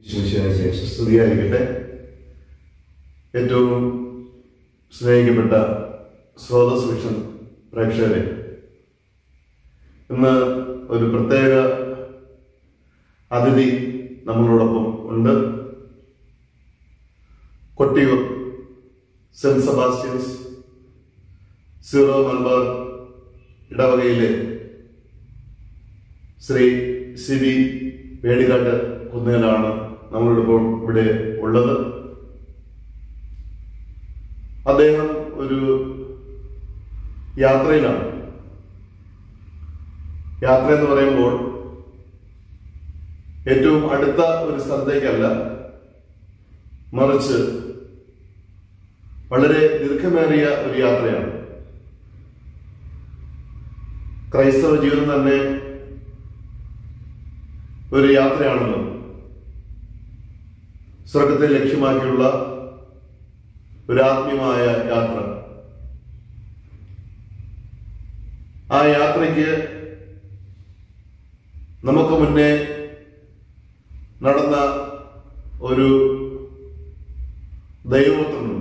ശുശ്രൂഷ സ്തുതിയായിരിക്കട്ടെ ഏറ്റവും സ്നേഹിക്കപ്പെട്ട സ്രോതസ് വിഷൻ പ്രേക്ഷകരെ ഇന്ന് ഒരു പ്രത്യേക അതിഥി നമ്മളോടൊപ്പം ഉണ്ട് Kottiyoor saint Sebastian's Syro Malabar ഇടവകയിലെ ശ്രീ സി ബി വേടികാട്ട് കുന്നേലാണ് നമ്മളോടൊപ്പം ഇവിടെ ഉള്ളത് അദ്ദേഹം ഒരു യാത്രയിലാണ് യാത്ര എന്ന് പറയുമ്പോൾ ഏറ്റവും അടുത്ത ഒരു സ്ഥലത്തേക്കല്ല മറിച്ച് വളരെ ദീർഘമേറിയ ഒരു യാത്രയാണ് ക്രൈസ്തവ ജീവിതം തന്നെ ഒരു യാത്രയാണല്ലോ സ്വർഗത്തെ ലക്ഷ്യമാക്കിയുള്ള ഒരു ആത്മീയമായ യാത്ര ആ യാത്രയ്ക്ക് നമുക്ക് മുന്നേ നടന്ന ഒരു ദൈവപുത്രനുണ്ട്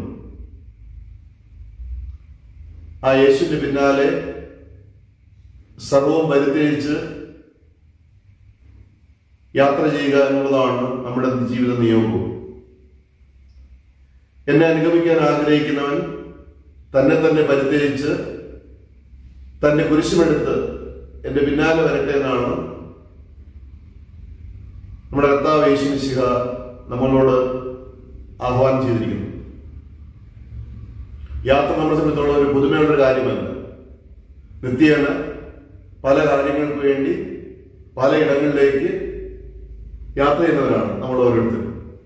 ആ യേശുവിന്റെ പിന്നാലെ സർവവും പരിത്യജിച്ച് യാത്ര ചെയ്യുക എന്നുള്ളതാണ് നമ്മുടെ ജീവിത നിയോഗവും എന്നെ അനുഗമിക്കാൻ ആഗ്രഹിക്കുന്നവൻ തന്നെ തന്നെ പരിത്യജിച്ച് തന്റെ കുരിശുമെടുത്ത് എന്റെ പിന്നാലെ വരട്ടെ എന്നാണ് നമ്മുടെ കർത്താവ് യേശുമിശിഹ നമ്മളോട് ആഹ്വാനം ചെയ്തിരിക്കുന്നു യാത്ര നമ്മളെ സംബന്ധിച്ചോളം ഒരു പുതുമയുള്ള ഒരു കാര്യമല്ല നിത്യേന പല കാര്യങ്ങൾക്ക് വേണ്ടി പലയിടങ്ങളിലേക്ക് യാത്ര ചെയ്യുന്നവരാണ് നമ്മൾ ഓരോരുത്തരും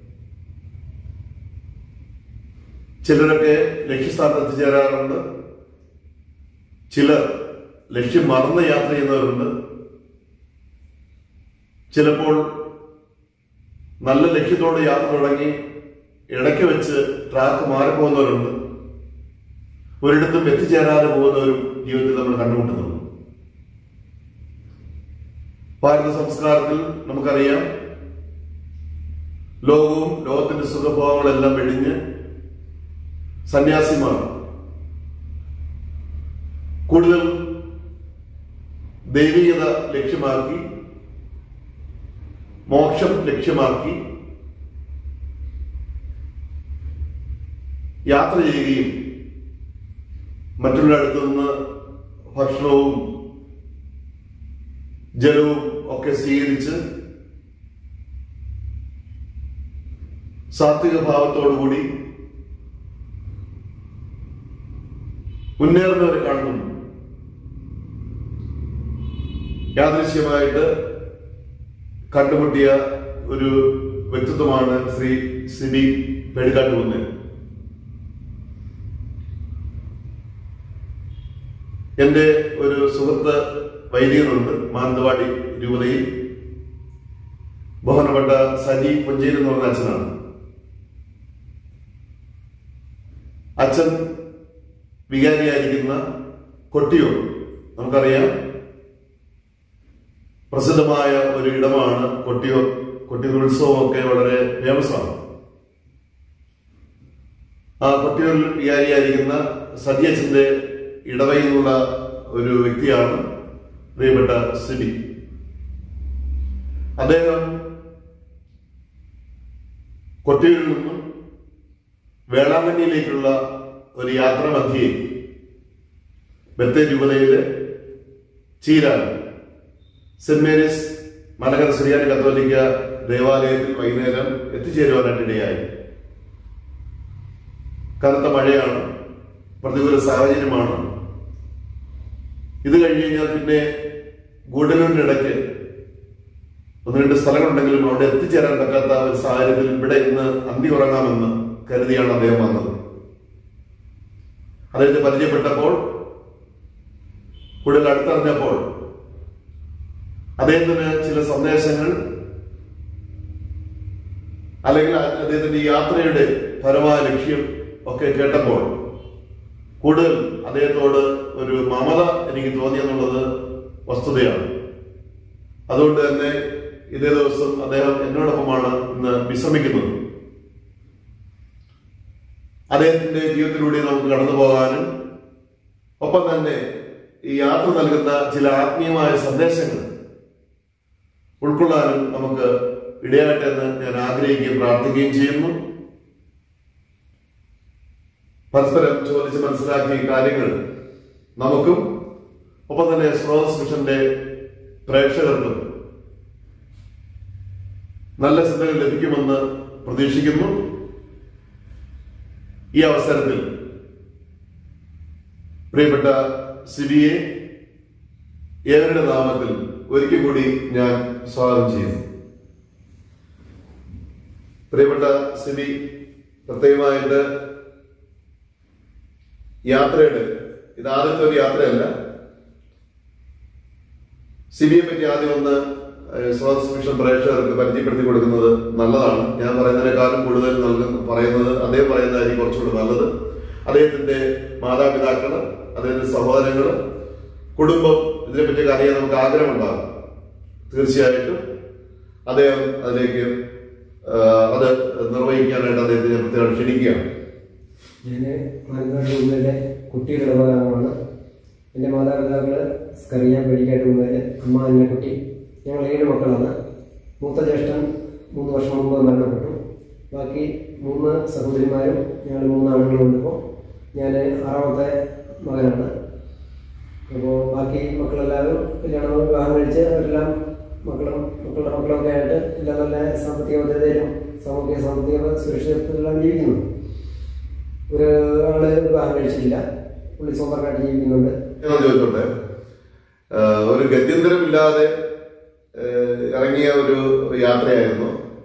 ചിലരൊക്കെ ലക്ഷ്യസ്ഥാനത്ത് എത്തിച്ചേരാറുണ്ട് ചിലർ ലക്ഷ്യം മറന്ന് യാത്ര ചെയ്യുന്നവരുണ്ട് ചിലപ്പോൾ നല്ല ലക്ഷ്യത്തോടെ യാത്ര തുടങ്ങി ഇടയ്ക്ക് വെച്ച് ട്രാക്ക് മാറിപ്പോകുന്നവരുണ്ട് ഒരിടത്തും എത്തിച്ചേരാതെ പോകുന്നവരും ജീവിതത്തിൽ നമ്മൾ കണ്ടുമുട്ടുന്നുണ്ട് ഭാരത സംസ്കാരത്തിൽ നമുക്കറിയാം ലോകവും ലോകത്തിന്റെ സുഖഭോഗങ്ങളെല്ലാം വെടിഞ്ഞ് സന്യാസിമാർ കൂടുതൽ ദൈവികത ലക്ഷ്യമാക്കി മോക്ഷം ലക്ഷ്യമാക്കി യാത്ര ചെയ്യുകയും മറ്റുള്ള അടുത്തു നിന്ന് ഭക്ഷണവും ജലവും ഒക്കെ സ്വീകരിച്ച് സാത്വിക ഭാവത്തോടുകൂടി മുന്നേറുന്നവരെ കാണുന്നു യാദൃശ്യമായിട്ട് കണ്ടുമുട്ടിയ ഒരു വ്യക്തിത്വമാണ് ശ്രീ സിബി പേടിക്കാട്ടുകുന്ന് എന്റെ ഒരു സുഹൃത്ത് വൈദികനുണ്ട് മാനന്തവാടി രൂപതയിൽ ബഹുമാനപ്പെട്ട സജി പൊഞ്ചേരി എന്ന് പറഞ്ഞ അച്ഛനാണ് അച്ഛൻ വികാരിയായിരിക്കുന്ന കൊട്ടിയൂർ നമുക്കറിയാം പ്രസിദ്ധമായ ഒരു ഇടമാണ് കൊട്ടിയൂർ കൊട്ടിയൂർ ഉത്സവമൊക്കെ വളരെ ഫേമസാണ് ആ കൊട്ടിയൂരിൽ വികാരിയായിരിക്കുന്ന സതിയച്ഛന്റെ ഇടവയിലുള്ള ഒരു വ്യക്തിയാണ് പ്രിയപ്പെട്ട സിബി അദ്ദേഹം കൊട്ടിയൂരിൽ നിന്നും വേളാങ്കണ്ണിയിലേക്കുള്ള ഒരു യാത്ര മധ്യേ ബത്തേ രൂപതയിലെ ചീരാൻ സെന്റ് മേരീസ് മലകര ശ്രീയാനി കത്തോലിക്ക ദേവാലയത്തിൽ വൈകുന്നേരം എത്തിച്ചേരുവാനായിട്ടിടയായി കനത്ത മഴയാണ് പ്രതികൂല സാഹചര്യമാണ് ഇത് കഴിഞ്ഞ് കഴിഞ്ഞാൽ പിന്നെ ഗൂഡലൂരിന്റെ ഇടയ്ക്ക് ഒന്ന് രണ്ട് സ്ഥലങ്ങളുണ്ടെങ്കിലും അവിടെ എത്തിച്ചേരാൻ പറ്റാത്ത ഒരു സാഹചര്യത്തിൽ ഇവിടെ ഇന്ന് അന്തി ഉറങ്ങാമെന്ന് കരുതിയാണ് അദ്ദേഹം വന്നത് അദ്ദേഹത്തെ പരിചയപ്പെട്ടപ്പോൾ കൂടുതൽ അടുത്തറിഞ്ഞപ്പോൾ അദ്ദേഹത്തിന് ചില സന്ദേശങ്ങൾ അല്ലെങ്കിൽ അദ്ദേഹത്തിന്റെ ഈ യാത്രയുടെ പരമായ ലക്ഷ്യം ഒക്കെ കേട്ടപ്പോൾ കൂടുതൽ അദ്ദേഹത്തോട് ഒരു മമത എനിക്ക് തോന്നിയെന്നുള്ളത് വസ്തുതയാണ് അതുകൊണ്ട് തന്നെ ഇതേ ദിവസം അദ്ദേഹം എന്നോടൊപ്പമാണ് ഇന്ന് വിശ്രമിക്കുന്നത് അദ്ദേഹത്തിന്റെ ജീവിതത്തിലൂടെ നമുക്ക് കടന്നു പോകാനും ഒപ്പം തന്നെ ഈ യാത്ര നൽകുന്ന ചില ആത്മീയമായ സന്ദേശങ്ങൾ ഉൾക്കൊള്ളാനും നമുക്ക് ഇടയാട്ടെ എന്ന് ഞാൻ ആഗ്രഹിക്കുകയും പ്രാർത്ഥിക്കുകയും ചെയ്യുന്നു പരസ്പരം ചോദിച്ച് മനസ്സിലാക്കിയ ഈ കാര്യങ്ങൾ നമുക്കും ഒപ്പം തന്നെ സ്രോതസ് മിഷന്റെ പ്രേക്ഷകർക്കും നല്ല ചിന്തകൾ ലഭിക്കുമെന്ന് പ്രതീക്ഷിക്കുന്നു ഈ അവസരത്തിൽ പ്രിയപ്പെട്ട സിബിയെ ഏവരുടെ നാമത്തിൽ ഒരിക്കൽ കൂടി ഞാൻ സ്വാഗതം ചെയ്യുന്നു പ്രിയപ്പെട്ട സിബി പ്രത്യേകമായിട്ട് യാത്രയുടെ ഇത് ആദ്യത്തെ ഒരു യാത്രയല്ല സിബിയെ പറ്റി ആദ്യം ഒന്ന് ഏഹ്, സ്രോതസ് മിഷൻ പ്രേക്ഷകർക്ക് പരിചയപ്പെടുത്തി കൊടുക്കുന്നത് നല്ലതാണ് ഞാൻ പറയുന്നതിനേക്കാളും കൂടുതൽ നൽകുന്ന പറയുന്നത് അദ്ദേഹം പറയുന്നതായിരിക്കും കുറച്ചുകൂടി നല്ലത് അദ്ദേഹത്തിന്റെ മാതാപിതാക്കള് അദ്ദേഹത്തിന്റെ സഹോദരങ്ങള് കുടുംബം ഇതിനെപ്പറ്റിയൊക്കെ അറിയാൻ നമുക്ക് ആഗ്രഹമുണ്ടാകും തീർച്ചയായിട്ടും അദ്ദേഹം അതിലേക്ക് ഏഹ്, അത് നിർവഹിക്കാനായിട്ട് അദ്ദേഹത്തെ ഞാൻ പ്രത്യേകം ക്ഷണിക്കുകയാണ് ഞാൻ മാനന്തവാടി ഉമ്മയിലെ കുട്ടിയുടെ ഇടവകാലമാണ് എൻ്റെ മാതാപിതാക്കൾ സ്കറിയ പേടിക്കാട്ട് ഉമ്മയിലെ അമ്മ അന്നക്കുട്ടി ഞങ്ങൾ ഏഴ് മക്കളാണ് മൂത്ത ജ്യേഷ്ഠൻ മൂന്ന് വർഷം മുമ്പ് മരണപ്പെട്ടു ബാക്കി മൂന്ന് സഹോദരിമാരും ഞങ്ങൾ മൂന്ന് ആണുങ്ങളുണ്ട് ഇപ്പോൾ ഞാൻ ആറാമത്തെ മകനാണ് അപ്പോൾ ബാക്കി മക്കളെല്ലാവരും കല്യാണം വിവാഹം കഴിച്ച് അവരെല്ലാം മക്കളും മക്കളുടെ മക്കളൊക്കെ ആയിട്ട് എല്ലാം നല്ല സാമ്പത്തിക ഭദ്രതയിലും സാമൂഹിക സാമ്പത്തിക സുരക്ഷിതത്വത്തിലെല്ലാം ജീവിക്കുന്നു ഒരു ആള് വിവാഹം കഴിച്ചിട്ടില്ല പുള്ളി സ്വന്തമായിട്ട് ജീവിക്കുന്നുണ്ട് ഞാൻ ചോദിച്ചോട്ടെ ആഹ് ഒരു ഗത്യന്തരമില്ലാതെ ആഹ് ഇറങ്ങിയ ഒരു യാത്രയായിരുന്നു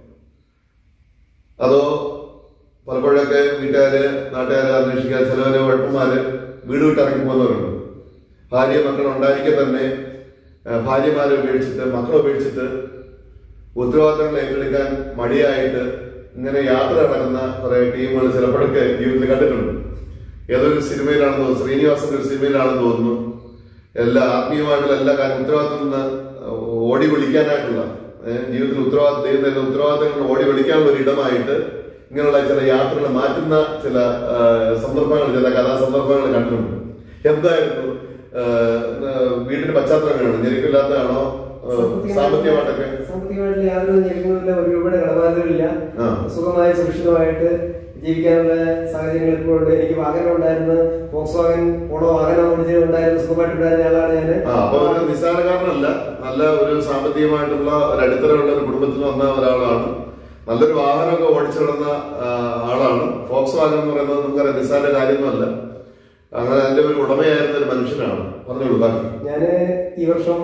അതോ പലപ്പോഴൊക്കെ വീട്ടുകാര് നാട്ടുകാര് അന്വേഷിക്കാൻ ചിലവര് വഴപ്പന്മാര് വീട് വിട്ട് ഇറങ്ങി പോകുന്നവരുണ്ട് ഭാര്യ മക്കൾ ഉണ്ടായിരിക്കെ തന്നെ ആഹ് ഭാര്യമാരെ ഉപേക്ഷിച്ചിട്ട് മക്കളെ ഉപേക്ഷിച്ചിട്ട് ഉത്തരവാദിത്തങ്ങൾ ഏറ്റെടുക്കാൻ മടിയായിട്ട് ഇങ്ങനെ യാത്ര നടക്കുന്ന കുറെ ടീമുകൾ ചിലപ്പോഴൊക്കെ ജീവിതത്തിൽ കണ്ടിട്ടുണ്ട് ഏതൊരു സിനിമയിലാണെന്ന് തോന്നുന്നു ശ്രീനിവാസന്റെ ഒരു സിനിമയിലാണെന്ന് തോന്നുന്നു എല്ലാ ആത്മീയമായിട്ടുള്ള എല്ലാ കാര്യം ഉത്തരവാദിത്തം നിന്ന് ഓടി വിളിക്കാനായിട്ടുള്ള ഏഹ്, ജീവിതത്തിൽ ഉത്തരവാദിത്തം ദൈവം തരുന്ന ഉത്തരവാദിത്തങ്ങൾ ഓടി വിളിക്കാനുള്ള ഒരു ഇടമായിട്ട് ഇങ്ങനെയുള്ള ചില യാത്രകൾ മാറ്റുന്ന ചില ആ, സന്ദർഭങ്ങൾ ചില കഥാസന്ദർഭങ്ങൾ കണ്ടിട്ടുണ്ട് എന്തായിരുന്നു ആ, വീടിന്റെ പശ്ചാത്തലം എങ്ങനെയാണ് ഞെരുക്കില്ലാത്തതാണോ ആ, സാമ്പത്തികമായിട്ടൊക്കെ സാമ്പത്തികമായിട്ട് യാതൊരു ഞെരുക്കവുമില്ല ഒരു രൂപയുടെ കടബാധ്യതകളില്ല ആ. സുഖമായി സുരക്ഷിതമായിട്ട് ജീവിക്കാനുള്ള സാഹചര്യങ്ങൾ ഇപ്പോഴുണ്ട് എനിക്ക് വാഹനം ഉണ്ടായിരുന്നു ഫോക്സ് വാഗൻ പോളോ വാഹനം ഓടിച്ച് ഉണ്ടായിരുന്നു സുഖമായിട്ടുണ്ടായിരുന്ന ആളാണ് ഞാൻ ആ അപ്പൊ ഒരു നിസ്സാരക്കാരനല്ല നല്ല ഒരു സാമ്പത്തികമായിട്ടുള്ള ഒരു അടിത്തറയുള്ള ഒരു കുടുംബത്തിൽ വന്ന ഒരാളാണ് നല്ലൊരു വാഹനമൊക്കെ ഓടിച്ചു കിടന്ന ആ, ആളാണ് ഫോക്സ് വാഗൻ എന്ന് പറയുന്നത് നമുക്കറിയാം നിസ്സാര കാര്യമൊന്നുമല്ല അങ്ങനെ അതിന്റെ ഒരു ഉടമയായിരുന്ന ഒരു മനുഷ്യനാണ് പറഞ്ഞോളൂ ബാക്കി ഞാൻ ഈ വർഷം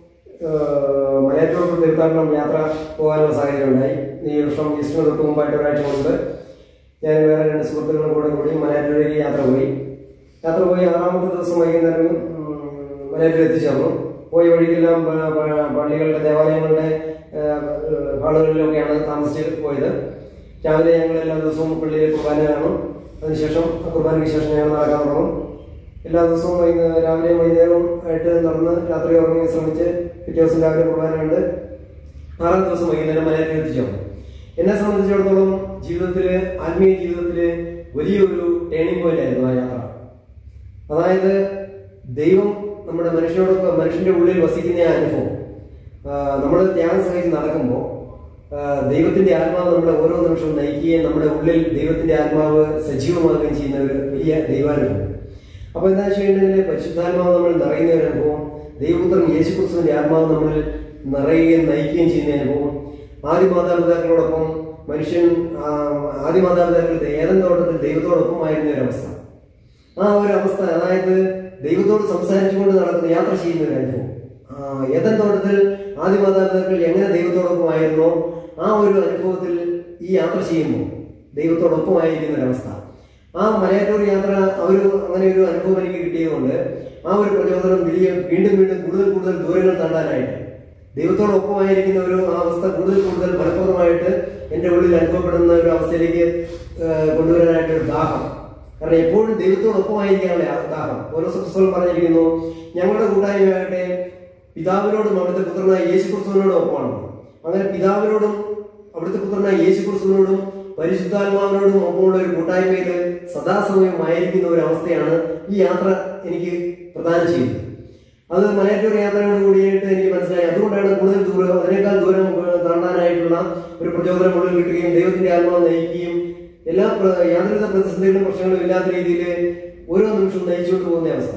മലയാറ്റൂർ തീർത്ഥാടനം യാത്ര പോകാനുള്ള സാഹചര്യം ഉണ്ടായി ഈ വർഷം ഈസ്റ്റർ തൊട്ട് മുമ്പായിട്ട് ഒരാഴ്ച മുമ്പ് ഞാൻ വേറെ രണ്ട് സുഹൃത്തുക്കളും കൂടെ കൂടി മലയാറ്റൂരിലേക്ക് യാത്ര പോയി യാത്ര പോയി ആറാമത്തെ ദിവസം വൈകുന്നേരം ഉം, മലയാറ്റൂർ എത്തിച്ചേർന്നു പോയ വഴിക്കെല്ലാം പ- പ- പള്ളികളുടെ ദേവാലയങ്ങളുടെ ഹാളുകളിലൊക്കെയാണ് താമസിച്ച് പോയത് രാവിലെ ഞങ്ങൾ എല്ലാ ദിവസവും പള്ളിയിൽ കുർബാന കാണും അതിനുശേഷം ആ കുർബാനയ്ക്ക് ശേഷം ഞങ്ങൾ നടക്കാൻ തുടങ്ങും എല്ലാ ദിവസവും വൈകുന്നേരം രാവിലെയും വൈകുന്നേരവും ആയിട്ട് നടന്ന് രാത്രി ഉറങ്ങി ശ്രമിച്ച് പിറ്റേ ദിവസം രാവിലെ കുർബാനയുണ്ട് ആറാം ദിവസം വൈകുന്നേരം മലയാറ്റൂർ എത്തിച്ചേർന്നു എന്നെ സംബന്ധിച്ചിടത്തോളം ജീവിതത്തില് ആത്മീയ ജീവിതത്തില് വലിയൊരു ടേണിംഗ് പോയിന്റ് ആയിരുന്നു ആ യാത്ര അതായത് ദൈവം നമ്മുടെ മനുഷ്യനോടൊപ്പം മനുഷ്യന്റെ ഉള്ളിൽ വസിക്കുന്ന ആ അനുഭവം നമ്മൾ ത്യാഗം സഹിച്ച് നടക്കുമ്പോൾ ദൈവത്തിന്റെ ആത്മാവ് നമ്മളെ ഓരോ നിമിഷവും നയിക്കുകയും നമ്മുടെ ഉള്ളിൽ ദൈവത്തിന്റെ ആത്മാവ് സജീവമാകുകയും ചെയ്യുന്ന ഒരു വലിയ ദൈവാനുഭവം അപ്പൊ എന്താ വെച്ച് കഴിഞ്ഞാൽ പരിശുദ്ധാത്മാവ് നമ്മൾ നിറയുന്ന ഒരു അനുഭവം ദൈവപുത്രൻ യേശുക്രിസ്തുവിന്റെ ആത്മാവ് നമ്മളിൽ നിറയുകയും നയിക്കുകയും ചെയ്യുന്ന അനുഭവം ആദ്യ മാതാപിതാക്കളോടൊപ്പം മനുഷ്യൻ ആ, ആദ്യ മാതാപിതാക്കൾ ഏതൻ തോട്ടത്തിൽ ദൈവത്തോടൊപ്പമായിരുന്ന ഒരു അവസ്ഥ ആ ഒരു അവസ്ഥ അതായത് ദൈവത്തോട് സംസാരിച്ചുകൊണ്ട് നടക്കുന്ന യാത്ര ചെയ്യുന്ന ഒരു അനുഭവം ആ, ഏതൻ തോട്ടത്തിൽ ആദ്യ മാതാപിതാക്കൾ എങ്ങനെ ദൈവത്തോടൊപ്പമായിരുന്നോ ആ ഒരു അനുഭവത്തിൽ ഈ യാത്ര ചെയ്യുമ്പോൾ ദൈവത്തോടൊപ്പമായിരിക്കുന്ന ഒരു അവസ്ഥ ആ മലയാറ്റൂർ യാത്ര ആ ഒരു അങ്ങനെ ഒരു അനുഭവം എനിക്ക് കിട്ടിയതുകൊണ്ട് ആ ഒരു പ്രചോദനം വലിയ വീണ്ടും വീണ്ടും കൂടുതൽ കൂടുതൽ ദൂരങ്ങൾ താണ്ടാനായിട്ട് ദൈവത്തോടൊപ്പമായിരിക്കുന്ന ഒരു ആ അവസ്ഥ കൂടുതൽ കൂടുതൽ ഫലപ്രദമായിട്ട് എൻ്റെ ഉള്ളിൽ അനുഭവപ്പെടുന്ന ഒരു അവസ്ഥയിലേക്ക് ആ, കൊണ്ടുവരാനായിട്ട് ഒരു ദാഹം കാരണം എപ്പോഴും ദൈവത്തോടൊപ്പമായിരിക്കാനുള്ള ആ ദാഹം ഓരോ പുസ്തകം പറഞ്ഞിരിക്കുന്നു ഞങ്ങളുടെ കൂട്ടായ്മയാകട്ടെ പിതാവിനോടും അവിടുത്തെ പുത്രനായ യേശു ക്രിസ്തുവിനോടും ഒപ്പമാണ് അങ്ങനെ പിതാവിനോടും അവിടുത്തെ പുത്രനായ യേശു ക്രിസ്തുവിനോടും പരിശുദ്ധാത്മാവിനോടും ഒപ്പമുള്ള ഒരു കൂട്ടായ്മയിൽ സദാസമയം ആയിരിക്കുന്ന ഒരു അവസ്ഥയാണ് ഈ യാത്ര എനിക്ക് പ്രദാനം ചെയ്യുന്നത് അത് മലയാറ്റൂർ യാത്രയോട് കൂടിയിട്ട് എനിക്ക് മനസ്സിലായി അതുകൊണ്ടാണ് കൂടുതൽ ദൂരം അതിനേക്കാൾ ദൂരം ഏഹ്, താണ്ടാനായിട്ടുള്ള ഒരു പ്രചോദനം ഉള്ളിൽ കിട്ടുകയും ദൈവത്തിന്റെ ആത്മാവ് നയിക്കുകയും എല്ലാ പ്ര- യാതൊരുവിധ പ്രതിസന്ധികളും പ്രശ്നങ്ങളും ഇല്ലാത്ത രീതിയിൽ ഓരോ നിമിഷവും നയിച്ചുകൊണ്ട് പോകുന്ന അവസ്ഥ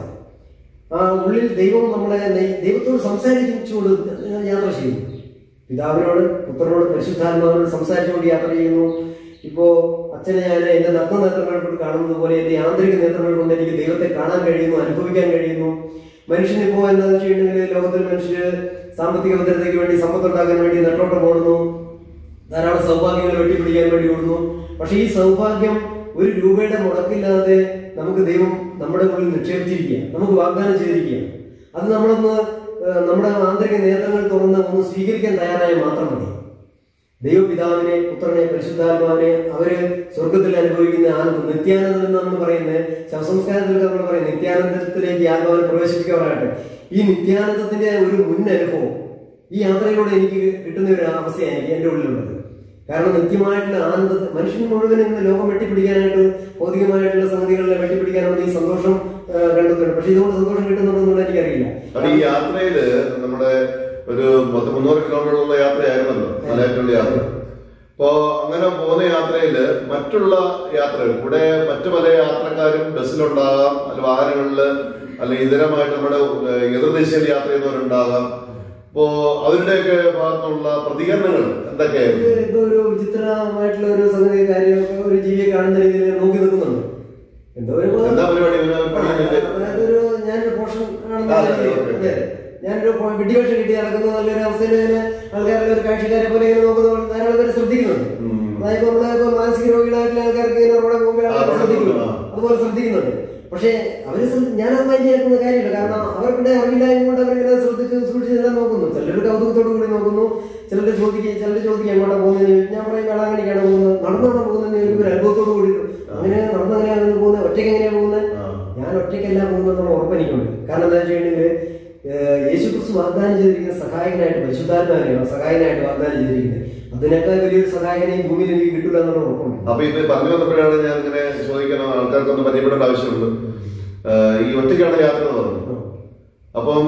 ആ ഉള്ളിൽ ദൈവം നമ്മളെ നയി- ദൈവത്തോട് സംസാരിച്ചുകൊണ്ട് യാത്ര ചെയ്യുന്നു പിതാവിനോട് പുത്രനോട് പരിശുദ്ധാത്മാവിനോട് സംസാരിച്ചുകൊണ്ട് യാത്ര ചെയ്യുന്നു ഇപ്പോ അച്ഛനെ ഞാൻ എന്റെ നഗ്ന നേത്രങ്ങൾ കൊണ്ട് കാണുന്നത് പോലെ എന്റെ ആന്തരിക നേത്രങ്ങൾ കൊണ്ട് എനിക്ക് ദൈവത്തെ കാണാൻ കഴിയുന്നു അനുഭവിക്കാൻ കഴിയുന്നു മനുഷ്യൻ ഇപ്പോ എന്താണെന്ന് വെച്ചിട്ടുണ്ടെങ്കിൽ ലോകത്തിൽ മനുഷ്യര് സാമ്പത്തിക ഭദ്രതയ്ക്ക് വേണ്ടി സമ്പത്തുണ്ടാക്കാൻ വേണ്ടി നെട്ടോട്ടം ഓടുന്നു ധാരാളം സൗഭാഗ്യങ്ങൾ വെട്ടിപ്പിടിക്കാൻ വേണ്ടി ഓടുന്നു പക്ഷെ ഈ സൗഭാഗ്യം ഒരു രൂപയുടെ മുടക്കില്ലാതെ നമുക്ക് ദൈവം നമ്മുടെ ഉള്ളിൽ നിക്ഷേപിച്ചിരിക്കുക നമുക്ക് വാഗ്ദാനം ചെയ്തിരിക്കുക അത് നമ്മളൊന്ന് ഏഹ്, നമ്മുടെ ആന്തരിക നേത്രങ്ങൾ തുറന്ന് ഒന്ന് സ്വീകരിക്കാൻ തയ്യാറായ മാത്രം മതി ദൈവപിതാവിനെ പുത്രനെ പരിശുദ്ധാത്മാവിനെ അവര് സ്വർഗത്തിൽ അനുഭവിക്കുന്ന ആനന്ദം നിത്യാനന്ദം എന്ന് നമ്മൾ പറയുന്നത് ശവസംസ്കാരത്തിൽ നമ്മൾ പറയും നിത്യാനന്ദത്തിലേക്ക് ഈ ആത്മാവിനെ പ്രവേശിപ്പിക്കാറാകട്ടെ ഈ നിത്യാനന്ദത്തിന്റെ ഒരു മുൻ അനുഭവം ഈ യാത്രയിലൂടെ എനിക്ക് കിട്ടുന്ന ഒരു അവസ്ഥയാണ് എനിക്ക് എന്റെ ഉള്ളിലുള്ളത് കാരണം നിത്യമായിട്ടുള്ള ആനന്ദത്തെ മനുഷ്യൻ മുഴുവൻ ഇന്ന് ലോകം വെട്ടിപ്പിടിക്കാനായിട്ട് ഭൗതികമായിട്ടുള്ള സംഗതികളിലെ വെട്ടിപ്പിടിക്കാനുള്ള ഈ സന്തോഷം ആ, കണ്ടെത്തുന്നുണ്ട് പക്ഷെ ഇതുകൊണ്ട് സന്തോഷം കിട്ടുന്നുണ്ടെന്നുള്ള എനിക്കറിയില്ല അപ്പൊ ഈ യാത്രയില് നമ്മുടെ ഒരു പത്ത് മുന്നൂറ് കിലോമീറ്ററുള്ള യാത്രയായിരുന്നല്ലോ മലയാറ്റൂർ യാത്ര അപ്പോ അങ്ങനെ പോകുന്ന യാത്രയില് മറ്റുള്ള യാത്രകൾ കൂടെ മറ്റു പല യാത്രക്കാരും ബസ്സിലുണ്ടാകാം അല്ല വാഹനങ്ങളില് അല്ല ഇതരമായിട്ട് നമ്മുടെ ഏഹ്, എതിർദിശയിൽ യാത്ര ചെയ്യുന്നവരുണ്ടാകാം അപ്പോ അവരുടെയൊക്കെ ഭാഗത്തുള്ള പ്രതികരണങ്ങൾ എന്തൊക്കെയായിരുന്നു ഇത് എന്തോ ഒരു വിചിത്രമായിട്ടുള്ള ഒരു സംഗതി കാര്യമൊക്കെ ഒരു ജീവിയെ കാണുന്ന രീതിയിൽ നോക്കി നിൽക്കുന്നുണ്ട് എന്തോ ഒരു എന്താ പരിപാടി ഇവന് പണിയുന്നില്ലേ? അതായത് ഒരു ഞാനൊരു പോഷൻ ആണെന്ന് അതെ, വിചാരിക്കുക. ഓക്കേ, അതെ. ഞാനൊരു പോ- വെടിവേഷം കിട്ടി നടക്കുന്ന നല്ലൊരു അവസ്ഥയിൽ ഇങ്ങനെ ആൾക്കാരുടെ ഒരു കാഴ്ചക്കാരെ പോലെ ഇങ്ങനെ നോക്കുന്ന ധാരാളം പേര് ശ്രദ്ധിക്കുന്നുണ്ട് ഉം. അതായത് നമ്മളെ ഇപ്പൊ മാനസിക രോഗികളായിട്ടുള്ള ആൾക്കാർക്ക് ഇങ്ങനെ റോഡ് പോകുമ്പോൾ ആ, ആൾക്കാർ റോഡിൽ ശ്രദ്ധിക്കുന്നു പോകുന്നു, അതുപോലെ ശ്രദ്ധിക്കുന്നുണ്ട് പക്ഷേ അവര് ശ്രദ്ധ- ഞാനത് മൈൻഡ് ചെയ്യാക്കുന്ന കാര്യമില്ല കാരണം അവർക്കിടെ അറിവില്ലായ്മ കൊണ്ട് അവരിങ്ങനെ ശ്രദ്ധിച്ച് സൂക്ഷിച്ചെല്ലാം നോക്കുന്നു ചിലർ കൗതുകത്തോടു കൂടി നോക്കുന്നു ചിലർ ചോദിക്കുക ചിലർ ചോദിക്കുക എങ്ങോട്ടാ പോകുന്നത് ഞാൻ പറയും വേളാങ്കണിക്കാണ് പോകുന്നത് നടന്നാണ് പോകുന്നത് ഒരു അത്ഭുതത്തോടു കൂടി അങ്ങനെ നടന്നങ്ങനെയാണ് പോകുന്നത് ഒറ്റയ്ക്ക് എങ്ങനെയാണ് പോകുന്നത് ആ. ഞാൻ ഒറ്റയ്ക്കല്ല പോകുന്നതെന്നുള്ള ഉറപ്പ് എനിക്കുണ്ട് കാരണം എന്താ വെച്ചിട്ടുണ്ടെങ്കിൽ യേശു ക്രിസ്തു വാഗ്ദാനം ചെയ്തിരിക്കുന്ന സഹായകനായിട്ട് പരിശുദ്ധാത്മാവിനെയാണ് സഹായകനായിട്ട് വാഗ്ദാനം ചെയ്തിരിക്കുന്നത് അതിനേക്കാൾ വലിയൊരു സഹായകനെ ഈ ഭൂമിയിൽ എനിക്ക് കിട്ടില്ല എന്നുള്ള ഉറപ്പുണ്ട് അപ്പൊ ഇത് പറഞ്ഞു വന്നപ്പോഴാണ് ഞാൻ ഇങ്ങനെ ചോദിക്കണം ആൾക്കാർക്കൊന്ന് പരിചയപ്പെടേണ്ട ആവശ്യമുണ്ട് ഏഹ് ഈ ഒറ്റയ്ക്കാണ് യാത്ര എന്ന് പറഞ്ഞു അപ്പം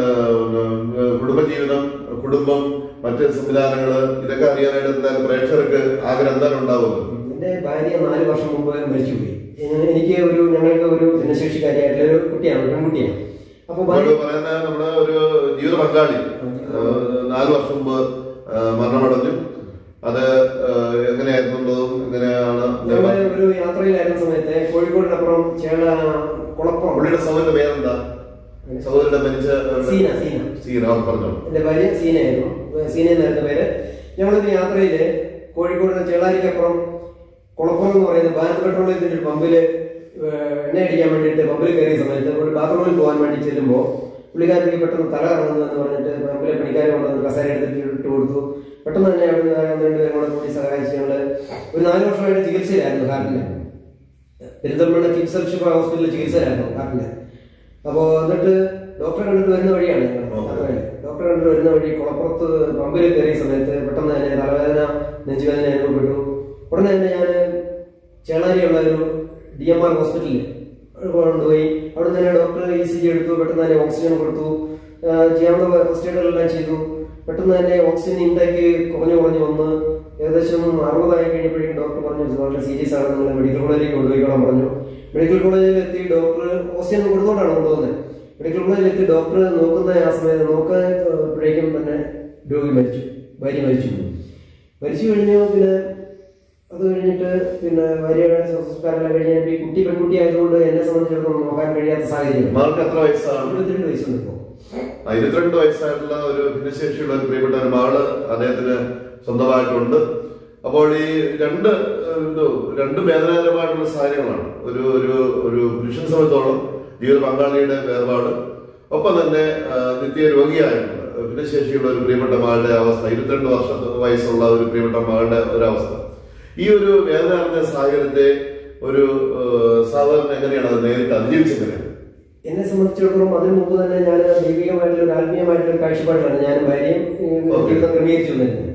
ഏഹ്, കുടുംബജീവിതം കുടുംബം മറ്റ് സംവിധാനങ്ങള് ഇതൊക്കെ അറിയാനായിട്ട് എന്തായാലും പ്രേക്ഷകർക്ക് ആഗ്രഹം എന്തായാലും ഉണ്ടാവുമല്ലോ എന്റെ ഭാര്യ നാല് വർഷം മുമ്പ് മരിച്ചുപോയി എ- എനിക്ക് ഒരു ഞങ്ങൾക്ക് ഒരു ഭിന്നശേഷിക്കാരിയായിട്ടുള്ള ഒരു കുട്ടിയാണ് പെൺകുട്ടിയാണ് അപ്പൊ ഭാര്യ നമ്മള് പറയുന്ന നമ്മുടെ ഒരു ജീവിത പങ്കാളി ഏഹ്, നാല് വർഷം മുമ്പ് ഏഹ്, മരണമടഞ്ഞു അത് ഏഹ്, എങ്ങനെയായിരുന്നുള്ളതും എങ്ങനെയാണ് ഞങ്ങൾ ഒരു യാത്രയിലായിരുന്ന സമയത്ത് കോഴിക്കോടിനപ്പുറം ചേള കുളപ്പുറം പുള്ളിയുടെ സഹോദരന്റെ പേരെന്താ സഹോദരന്റെ മരിച്ച സീന സീന സീന അവർ പറഞ്ഞോ എന്റെ ഭാര്യ സീനയായിരുന്നു സീന എന്നായിരുന്നു പേര് ഞങ്ങളൊരു യാത്രയില് കോഴിക്കോട് നിന്ന് ചേളാരിക്കപ്പുറം കുളപ്പുറം എന്ന് പറയുന്ന ഭാരത് പെട്രോളിയത്തിന്റെ ഒരു പമ്പില് ഏഹ്, എണ്ണ അടിക്കാൻ വേണ്ടിയിട്ട് പമ്പിൽ കയറിയ സമയത്ത് ഒരു ബാത്റൂമിൽ പോകാൻ വേണ്ടി ചെല്ലുമ്പോൾ പുള്ളിക്കാരത്തേക്ക് പെട്ടെന്ന് തല കറങ്ങുന്നതെന്ന് പറഞ്ഞിട്ട് പമ്പിലെ പണിക്കാരെ കൊണ്ടുവന്ന് കസേര എടുത്തിട്ട് ഇട്ട് കൊടുത്തു പെട്ടെന്ന് തന്നെ അവിടെ നിന്ന് ഒന്ന് രണ്ട് പേരും കൂടെ കൂടി സഹായിച്ച് ഞങ്ങള് ഒരു നാല് വർഷമായിട്ട് ചികിത്സയിലായിരുന്നു ഹാർട്ടിന് പെരിന്തൽമണ്ണ കിംസ് അൽഷിഫ ഹോസ്പിറ്റലിൽ ചികിത്സയിലായിരുന്നു ഹാർട്ടിന് അപ്പോ എന്നിട്ട് ഡോക്ടറെ കണ്ടിട്ട് വരുന്ന വഴിയാണ് ഞങ്ങൾ യാത്രയില്. ഡോക്ടറെ കണ്ടിട്ട് വരുന്ന വഴി കുളപ്പുറത്ത് പമ്പിൽ കയറിയ സമയത്ത് പെട്ടെന്ന് തന്നെ തലവേദന നെഞ്ചുവേദന അനുഭവപ്പെട്ടു ഉടനെ തന്നെ ഞാൻ ചേളാരിയുള്ള ഒരു ഡി എം ആർ ഹോസ്പിറ്റലിൽ കൊണ്ടുപോയി അവിടെ തന്നെ ഡോക്ടർ ഇ സി ജി എടുത്തു പെട്ടെന്ന് തന്നെ ഓക്സിജൻ കൊടുത്തു ആ, ചെയ്യാവുന്ന ഫസ്റ്റ് എയ്ഡുകളെല്ലാം ചെയ്തു പെട്ടെന്ന് തന്നെ ഓക്സിജൻ ഇൻടേക്ക് കുറഞ്ഞു കുറഞ്ഞു വന്ന് ഏകദേശം അറുപതായി കഴിഞ്ഞപ്പോഴേക്കും ഡോക്ടർ പറഞ്ഞു "ഇത് വളരെ സീരിയസ് ആണ് നിങ്ങൾ മെഡിക്കൽ കോളേജിലേക്ക് കൊണ്ടുപോയിക്കോളാൻ പറഞ്ഞു മെഡിക്കൽ കോളേജിൽ എത്തി ഡോക്ടർ ഓക്സിജൻ കൊടുത്തോണ്ടാണ് കൊണ്ടുപോകുന്നത് മെഡിക്കൽ കോളേജിൽ എത്തി ഡോക്ടർ നോക്കുന്ന ആ സമയത്ത് നോക്കാപ്പോഴേക്കും തന്നെ രോഗി മരിച്ചു ഭാര്യ മരിച്ചു മരിച്ചു കഴിഞ്ഞു പിന്നെ അത് കഴിഞ്ഞിട്ട് പിന്നെ ഭാര്യയുടെ സംസ്കാരമെല്ലാം കഴിഞ്ഞപ്പോൾ ഈ കുട്ടി പെൺകുട്ടി ആയതുകൊണ്ട് എന്നെ സംബന്ധിച്ചിടത്തോളം നോക്കാൻ കഴിയാത്ത സാഹചര്യം മകൾക്ക് എത്ര വയസ്സാണ് ഇരുപത്തിരണ്ട് വയസ്സുണ്ട് ഇപ്പോൾ ആ, ഇരുപത്തിരണ്ട് വയസ്സായിട്ടുള്ള ഒരു ഭിന്നശേഷിയുള്ള ഒരു പ്രിയപ്പെട്ട ഒരു മകള് അദ്ദേഹത്തിന് സ്വന്തമായിട്ടുണ്ട് അപ്പോൾ ഈ രണ്ട് ഏഹ്, ഇത് രണ്ട് വേദനാകരമായിട്ടുള്ള സാഹചര്യങ്ങളാണ് ഒരു ഒരു ഒരു പുരുഷനെ സംബന്ധിച്ചോളം ജീവിത പങ്കാളിയുടെ വേർപാട് ഒപ്പം തന്നെ ആ, നിത്യ രോഗിയായിട്ടുള്ള ഭിന്നശേഷിയുള്ള ഒരു പ്രിയപ്പെട്ട മകളുടെ അവസ്ഥ ഇരുപത്തിരണ്ട് വർഷ വയസ്സുള്ള ഒരു പ്രിയപ്പെട്ട മകളുടെ ഒരവസ്ഥ ഈ ഒരു വേദന അറിഞ്ഞ സാഹചര്യത്തെ ഒരു ഏഹ്, സാധാരണ എങ്ങനെയാണ് അത് നേരിട്ട് അതിജീവിച്ചെങ്ങനെയാണ് എന്നെ സംബന്ധിച്ചിടത്തോളം അതിനു മുമ്പ് തന്നെ ഞാൻ ദൈവികമായിട്ടുള്ള ഒരു ആത്മീയമായിട്ടുള്ള ഒരു കാഴ്ചപ്പാടിലാണ് ഞാനും ഭാര്യയും ഏഹ്, ജീവിതം ക്രമീകരിച്ചിരുന്നത്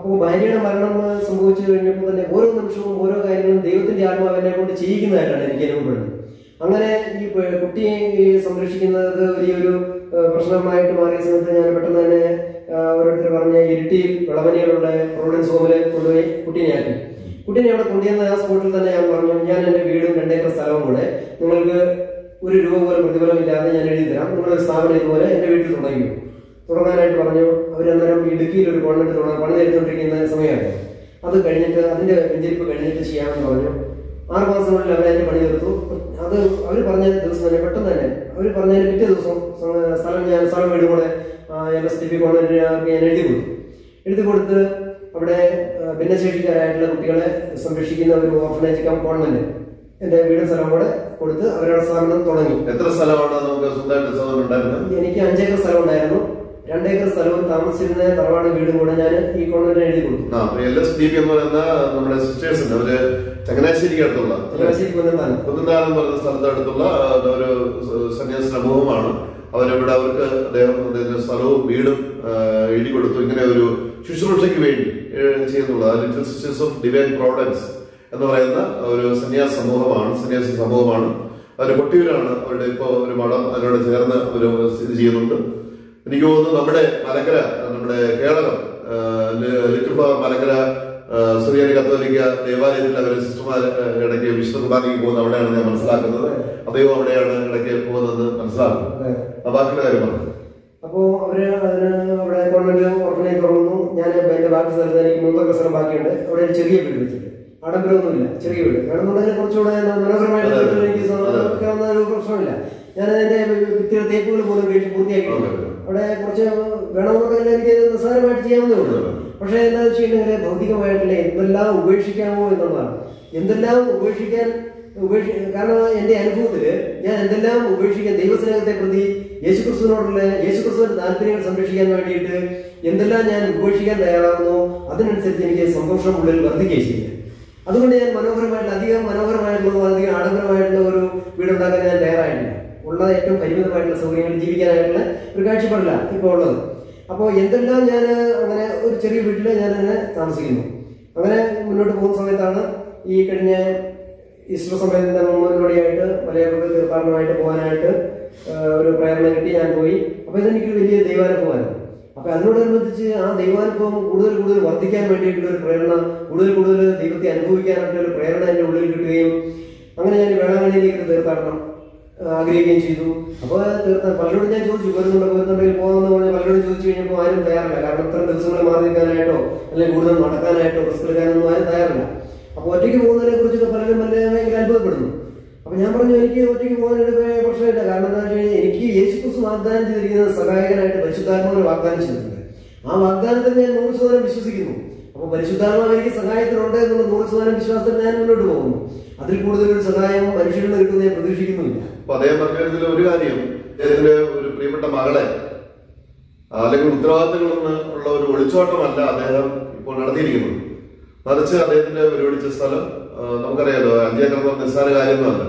അപ്പോൾ ഭാര്യയുടെ മരണം ആ, സംഭവിച്ചു കഴിഞ്ഞപ്പോൾ തന്നെ ഓരോ നിമിഷവും ഓരോ കാര്യങ്ങളും ദൈവത്തിന്റെ ആത്മാവ് എന്നെ കൊണ്ട് ചെയ്യിക്കുന്നതായിട്ടാണ് എനിക്ക് അനുഭവപ്പെടുന്നത് അങ്ങനെ ഈ പ- കുട്ടിയെ ഈ സംരക്ഷിക്കുന്നത് വലിയൊരു ആ, പ്രശ്നമായിട്ട് മാറിയ സമയത്ത് ഞാൻ പെട്ടെന്ന് തന്നെ ആ, ഓരോരുത്തർ പറഞ്ഞ ഇരിട്ടിയിൽ വിളവനികളുള്ള പ്രൊവിഡൻസ് ഹോമിൽ കൊണ്ടുപോയി കുട്ടീനെ ആക്കി കുട്ടീനെ അവിടെ കൊണ്ടുവന്ന ആ സ്പോട്ടിൽ തന്നെ ഞാൻ പറഞ്ഞു ഞാൻ എൻ്റെ വീടും രണ്ടേക്കർ സ്ഥലവും കൂടെ നിങ്ങൾക്ക് ഒരു രൂപ പോലും പ്രതിഫലമില്ലാതെ ഞാൻ എഴുതി തരാം നിങ്ങളൊരു സ്ഥാപനം ഇതുപോലെ എൻ്റെ വീട്ടിൽ തുടങ്ങി തുടങ്ങാനായിട്ട് പറഞ്ഞു അവരന്നേരം ഇടുക്കിയിൽ ഒരു ഗവൺമെന്റ് തുടങ്ങാൻ പണി എടുത്തുകൊണ്ടിരിക്കുന്ന സമയമായിരുന്നു അത് കഴിഞ്ഞിട്ട് അതിന്റെ വെഞ്ചരിപ്പ് കഴിഞ്ഞിട്ട് ചെയ്യാമെന്ന് പറഞ്ഞു ആറ് മാസങ്ങളിൽ അവർ അതിന്റെ പണി തീർത്തു അത് അവർ പറഞ്ഞ ദിവസം തന്നെ പെട്ടെന്ന് തന്നെ അവർ പറഞ്ഞതിന് പിറ്റേ ദിവസം സ- സ്ഥലം ഞാൻ സ്ഥലം വീട് കൂടെ എൽ എസ് ടി പി ഗവൺമെന്റിന് ഞാൻ എഴുതി കൊടുത്തു എഴുതി കൊടുത്ത് അവിടെ ആ, ഭിന്നശേഷിക്കാരായിട്ടുള്ള കുട്ടികളെ സംരക്ഷിക്കുന്ന ഒരു ഓർഫനേജ് കം ഗവൺമെന്റ് എന്റെ വീടും സ്ഥലം കൂടെ കൊടുത്ത് അവരുടെ സ്ഥാപനം തുടങ്ങി എത്ര സ്ഥലമാണ് നമുക്ക് സ്വന്തമായിട്ട് സ്ഥലം ഉണ്ടായിരുന്നത് എനിക്ക് അഞ്ചേക്കർ സ്ഥലം ഉണ്ടായിരുന്നു രണ്ടേക്കർ സ്ഥലവും താമസിച്ചിരുന്ന തറവാട് വീടും കൂടെ ഞാൻ ഈ കോൺവെന്റിന് എഴുതി കൊടുത്തു ആ എൽ എസ് ഡി പി എന്ന് പറയുന്ന നമ്മുടെ സിസ്റ്റേഴ്സ് ഉണ്ട് അവര് ചങ്ങനാശ്ശേരിക്ക് അടുത്തുള്ള ചങ്ങനാശ്ശേരി കുന്നന്താനം കുന്നന്താനം എന്ന് പറയുന്ന സ്ഥലത്ത് അടുത്തുള്ള ആ, ഒരു സ- സന്യാസ സമൂഹമാണ് അവരവിടെ അവർക്ക് അദ്ദേഹം അദ്ദേഹത്തിന്റെ സ്ഥലവും വീടും ആ, എഴുതി കൊടുത്തു ഇങ്ങനെ ഒരു ശുശ്രൂഷയ്ക്ക് വേണ്ടി ഏ, ചെയ്യുന്നുള്ളത് little sisters of divine products എന്ന് പറയുന്ന ഒരു സന്യാസ സമൂഹമാണ് സന്യാസ സമൂഹമാണ് അവർ കൊട്ടിയൂരാണ് അവരുടെ ഇപ്പോൾ ഒരു മഠം അതിനോട് ചേർന്ന് ഒരു സ്ഥിതി ചെയ്യുന്നുണ്ട് എനിക്ക് തോന്നുന്നു നമ്മുടെ മലങ്കര നമ്മുടെ കേരളം ആ, ലി- ലിറ്റിൽ ഫ്ലവർ മലങ്കര ആ, സുറിയാനി കത്തോലിക്ക ദേവാലയത്തിൽ അവർ സിസ്റ്റർമാർ ഇടയ്ക്ക് വിശുദ്ധ കുർബാനയ്ക്ക് പോകുന്നത് അവിടെയാണ് ഞാൻ മനസ്സിലാക്കുന്നത് അദ്ദേഹം അവിടെയാണ് ഇടയ്ക്ക് പോകുന്നത് മനസ്സിലാക്കുന്നത് അതെ. ആ ബാക്കിയുള്ള കാര്യം പറഞ്ഞു അപ്പോ അവര് അതിന് അവിടെ ഗവൺമെന്റ് ഓർഫനേജ് തുറന്നു ഞാൻ എന്റെ ബാക്കി സ്ഥലത്ത് എനിക്ക് മൂന്നൊക്കെ സ്ഥലം ബാക്കിയുണ്ട് അവിടെ ഒരു ചെറിയ വീട് വെച്ചിട്ട് ആഡംബരമൊന്നുമില്ല ചെറിയ വീട് വേണമെന്നുണ്ടെങ്കിൽ കുറച്ചുകൂടെ മനോഹരമായിട്ട് അതെ. വീട്ടിൽ എനിക്ക് അതെ. വെക്കാവുന്ന ഒരു പ്രശ്നമില്ല ഞാൻ അതിന്റെ ഭിത്തിയുടെ തേപ്പുകൾ പോലും വീട്ടിൽ പൂർത്തിയാക്കി അതെ. അവിടെ കുറച്ച് വേണമെന്നുണ്ടെങ്കിൽ എനിക്ക് നിസ്സാരമായിട്ട് ചെയ്യാവുന്നേ ഉള്ളൂ പക്ഷേ എന്താ വെച്ചിട്ടുണ്ടെങ്കിൽ ഭൗതികമായിട്ടുള്ള എന്തെല്ലാം ഉപേക്ഷിക്കാമോ എന്നുള്ളതാണ് എന്തെല്ലാം ഉപേക്ഷിക്കാൻ ഉപേക്ഷി കാരണം എന്റെ അനുഭവത്തില് ഞാൻ എന്തെല്ലാം ഉപേക്ഷിക്കാൻ ദൈവസ്നേഹത്തെ പ്രതി യേശുക്രിസ്തുവിനോടുള്ള യേശുക്രിസ്തുവിന്റെ താല്പര്യങ്ങൾ സംരക്ഷിക്കാൻ വേണ്ടിയിട്ട് എന്തെല്ലാം ഞാൻ ഉപേക്ഷിക്കാൻ തയ്യാറാകുന്നു അതിനനുസരിച്ച് എനിക്ക് സന്തോഷം ഉള്ളിൽ വർദ്ധിക്കുകയും ചെയ്യും അതുകൊണ്ട് ഞാൻ മനോഹരമായിട്ടുള്ള അധികം മനോഹരമായിട്ടുള്ള അധികം ആഡംബരമായിട്ടുള്ള ഒരു വീടുണ്ടാക്കാൻ ഞാൻ തയ്യാറായിട്ടില്ല ഉള്ള ഏറ്റവും പരിമിതമായിട്ടുള്ള സൗകര്യങ്ങളിൽ ജീവിക്കാനായിട്ടുള്ള ഒരു കാഴ്ചപ്പാടില്ല ഇപ്പോൾ ഉള്ളത് അപ്പോൾ എന്തെല്ലാം ഞാൻ അങ്ങനെ ഒരു ചെറിയ വീട്ടിൽ ഞാൻ അങ്ങനെ താമസിക്കുന്നു അങ്ങനെ മുന്നോട്ട് പോകുന്ന സമയത്താണ് ഈ കഴിഞ്ഞ ഈസ്റ്റർ സമയത്തിന്റെ മുന്നോടിയായിട്ട് മലയാളത്തിൽ തീർത്ഥാടനമായിട്ട് പോകാനായിട്ട് ആ, ഒരു പ്രേരണ കിട്ടി ഞാൻ പോയി അപ്പൊ ഇതെനിക്കൊരു വലിയ ദൈവാനുഭവമായിരുന്നു അപ്പൊ അതിനോടനുബന്ധിച്ച് ആ ദൈവാനുഭവം കൂടുതൽ കൂടുതൽ വർദ്ധിക്കാൻ വേണ്ടിയിട്ടുള്ള ഒരു പ്രേരണ കൂടുതൽ കൂടുതൽ ദൈവത്തെ അനുഭവിക്കാനായിട്ടുള്ള ഒരു പ്രേരണ എന്റെ ഉള്ളിൽ കിട്ടുകയും അങ്ങനെ ഞാൻ വേളാങ്കണ്ണിയിലേക്ക് തീർത്ഥാടനം ആ, ആഗ്രഹിക്കുകയും ചെയ്തു അപ്പോൾ തീർത്ത പലരോടും ഞാൻ ചോദിച്ചു വരുന്നുണ്ടോ വരുന്നുണ്ടെങ്കിൽ പോകാമെന്ന് പറഞ്ഞ് പലരോടും ചോദിച്ചു കഴിഞ്ഞപ്പോൾ ആരും തയ്യാറില്ല കാരണം ഇത്ര ദിവസങ്ങൾ മാറി നിൽക്കാനായിട്ടോ അല്ലെങ്കിൽ കൂടുതൽ നടക്കാനായിട്ടോ റിസ്ക് എടുക്കാനൊന്നും ആരും തയ്യാറില്ല അപ്പോൾ ഒറ്റയ്ക്ക് പോകുന്നതിനെ കുറിച്ചൊക്കെ പലരും വളരെ ഭയങ്കര അത്ഭുതപ്പെടുന്നു അപ്പൊ ഞാൻ പറഞ്ഞു എനിക്ക് ഒറ്റയ്ക്ക് പോകാനൊരു പ്രശ്നമില്ല കാരണം എന്താ വെച്ച് കഴിഞ്ഞാൽ എനിക്ക് യേശു ക്രിസ്തു വാഗ്ദാനം ചെയ്തിരിക്കുന്നത് സഹായകനായിട്ട് പരിശുദ്ധാത്മാവിനെ വാഗ്ദാനം ചെയ്തിട്ടുണ്ട് ആ വാഗ്ദാനത്തിൽ ഞാൻ നൂറ് ശതമാനം വിശ്വസിക്കുന്നു അപ്പൊ പരിശുദ്ധാത്മാവ് എനിക്ക് സഹായത്തിനുണ്ട് എന്നുള്ള നൂറ് ശതമാനം വിശ്വാസത്തിൽ ഞാൻ മുന്നോട്ട് പോകുന്നു അതിൽ കൂടുതൽ ഒരു സഹായം മനുഷ്യരിൽ നിന്ന് കിട്ടുമെന്ന് ഞാൻ പ്രതീക്ഷിക്കുന്നുമില്ല അപ്പൊ അദ്ദേഹം പറഞ്ഞതിൽ ഒരു കാര്യം അദ്ദേഹത്തിന്റെ ഒരു പ്രിയപ്പെട്ട മകളെ അല്ലെങ്കിൽ ഉത്തരവാദിത്തങ്ങളിൽ നിന്ന് ഉള്ള ഒരു ഒളിച്ചോട്ടമല്ല അദ്ദേഹം ഇപ്പോൾ നടത്തിയിരിക്കുന്നത് മറിച്ച് അദ്ദേഹത്തിന്റെ പരിപാടിച്ച സ്ഥലം ആ, നമുക്കറിയാലോ അഞ്ചേക്കർ നിസ്സാര കാര്യമൊന്നുമല്ല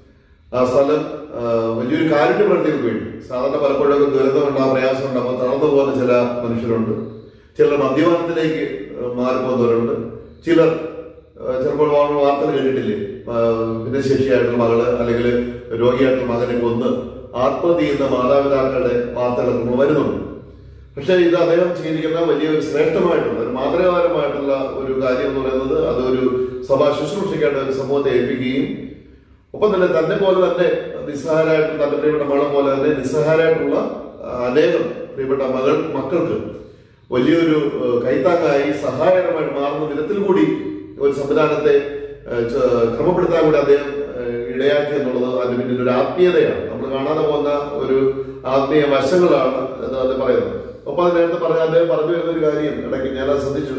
ആ സ്ഥലം ആ, വലിയൊരു കാരുണ്യ പ്രവൃത്തികൾക്ക് വേണ്ടി സാധാരണ പലപ്പോഴൊക്കെ ദുരിതമുണ്ടാകും പ്രയാസമുണ്ട് അപ്പോൾ തളർന്നു പോകുന്ന ചില മനുഷ്യരുണ്ട് ചിലർ മദ്യപാനത്തിലേക്ക് ആ, മാറിപ്പോകുന്നവരുണ്ട് ചിലർ ആ, ചിലപ്പോൾ വാ- വാർത്തകൾ കേട്ടിട്ടില്ലേ ആ, ഭിന്നശേഷിയായിട്ടുള്ള മകള് അല്ലെങ്കിൽ രോഗിയായിട്ടുള്ള മകനെ കൊന്ന് ആത്മഹത്യ ചെയ്യുന്ന മാതാപിതാക്കളുടെ വാർത്തകൾ നമ്മൾ വരുന്നുണ്ട് പക്ഷേ ഇത് അദ്ദേഹം ചെയ്തിരിക്കുന്ന വലിയൊരു ശ്രേഷ്ഠമായിട്ടുള്ള ഒരു മാതൃകാപരമായിട്ടുള്ള ഒരു കാര്യം എന്ന് പറയുന്നത് അതൊരു സഭാ ശുശ്രൂഷിക്കേണ്ട ഒരു സമൂഹത്തെ ഏൽപ്പിക്കുകയും ഒപ്പം തന്നെ തന്നെ പോലെ തന്നെ നിസ്സഹാരായിട്ടുള്ള തന്റെ പ്രിയപ്പെട്ട മകളെ പോലെ തന്നെ നിസ്സഹാരായിട്ടുള്ള ആ, അനേകം പ്രിയപ്പെട്ട മകൾ മക്കൾക്ക് വലിയൊരു ഏഹ്, കൈത്താങ്ങായി സഹായകരമായിട്ട് മാറുന്ന വിധത്തിൽ കൂടി ഒരു സംവിധാനത്തെ ഏഹ്, ച- ക്രമപ്പെടുത്താൻ കൂടി അദ്ദേഹം ഏഹ്, ഇടയാക്കി എന്നുള്ളത് അതിന് പിന്നിൽ ഒരു ആത്മീയതയാണ് നമ്മൾ കാണാതെ പോകുന്ന ഒരു ആത്മീയ വശങ്ങളാണ് എന്ന് അദ്ദേഹം പറയുന്നത് ഒപ്പം അത് നേരത്തെ പറഞ്ഞ അദ്ദേഹം പറഞ്ഞു വരുന്ന ഒരു കാര്യം ഇടയ്ക്ക് ഞാൻ അത് ശ്രദ്ധിച്ചു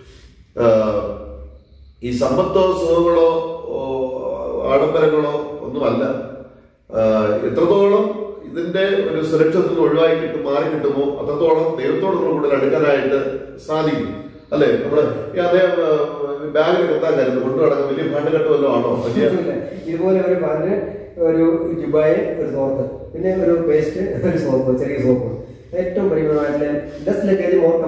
ആഹ്, ഈ സമ്പത്തോ സുഖങ്ങളോ ഓ, ആഡംബരങ്ങളോ ഒന്നുമല്ല ആഹ്, എത്രത്തോളം ഇതിന്റെ ഒരു സുരക്ഷിതത്തിൽ നിന്ന് ഒഴിവായി കിട്ടും മാറി കിട്ടുമോ അത്രത്തോളം ദൈവത്തോട് നമ്മൾ കൂടുതൽ അടുക്കാനായിട്ട് സാധിക്കും അല്ലെ നമ്മുടെ ഈ അദ്ദേഹം ബാഗിൽ കെട്ടാൻ കരുത് കൊണ്ടു നടക്കാൻ വലിയ ഫണ്ട് കെട്ടുമല്ലോ ആണോ വലിയ ഇല്ല. ഇതുപോലെ ഒരു പാന്റ് ഒരു ജുബായ് ഒരു തോർത്ത് പിന്നെ ഒരു പേസ്റ്റ് ഒരു സോപ്പ് ചെറിയ സോപ്പ് ഏറ്റവും പരിമിതമായിട്ടുള്ള ലെസ് ലഗേജ് മോർ കംഫർട്ട്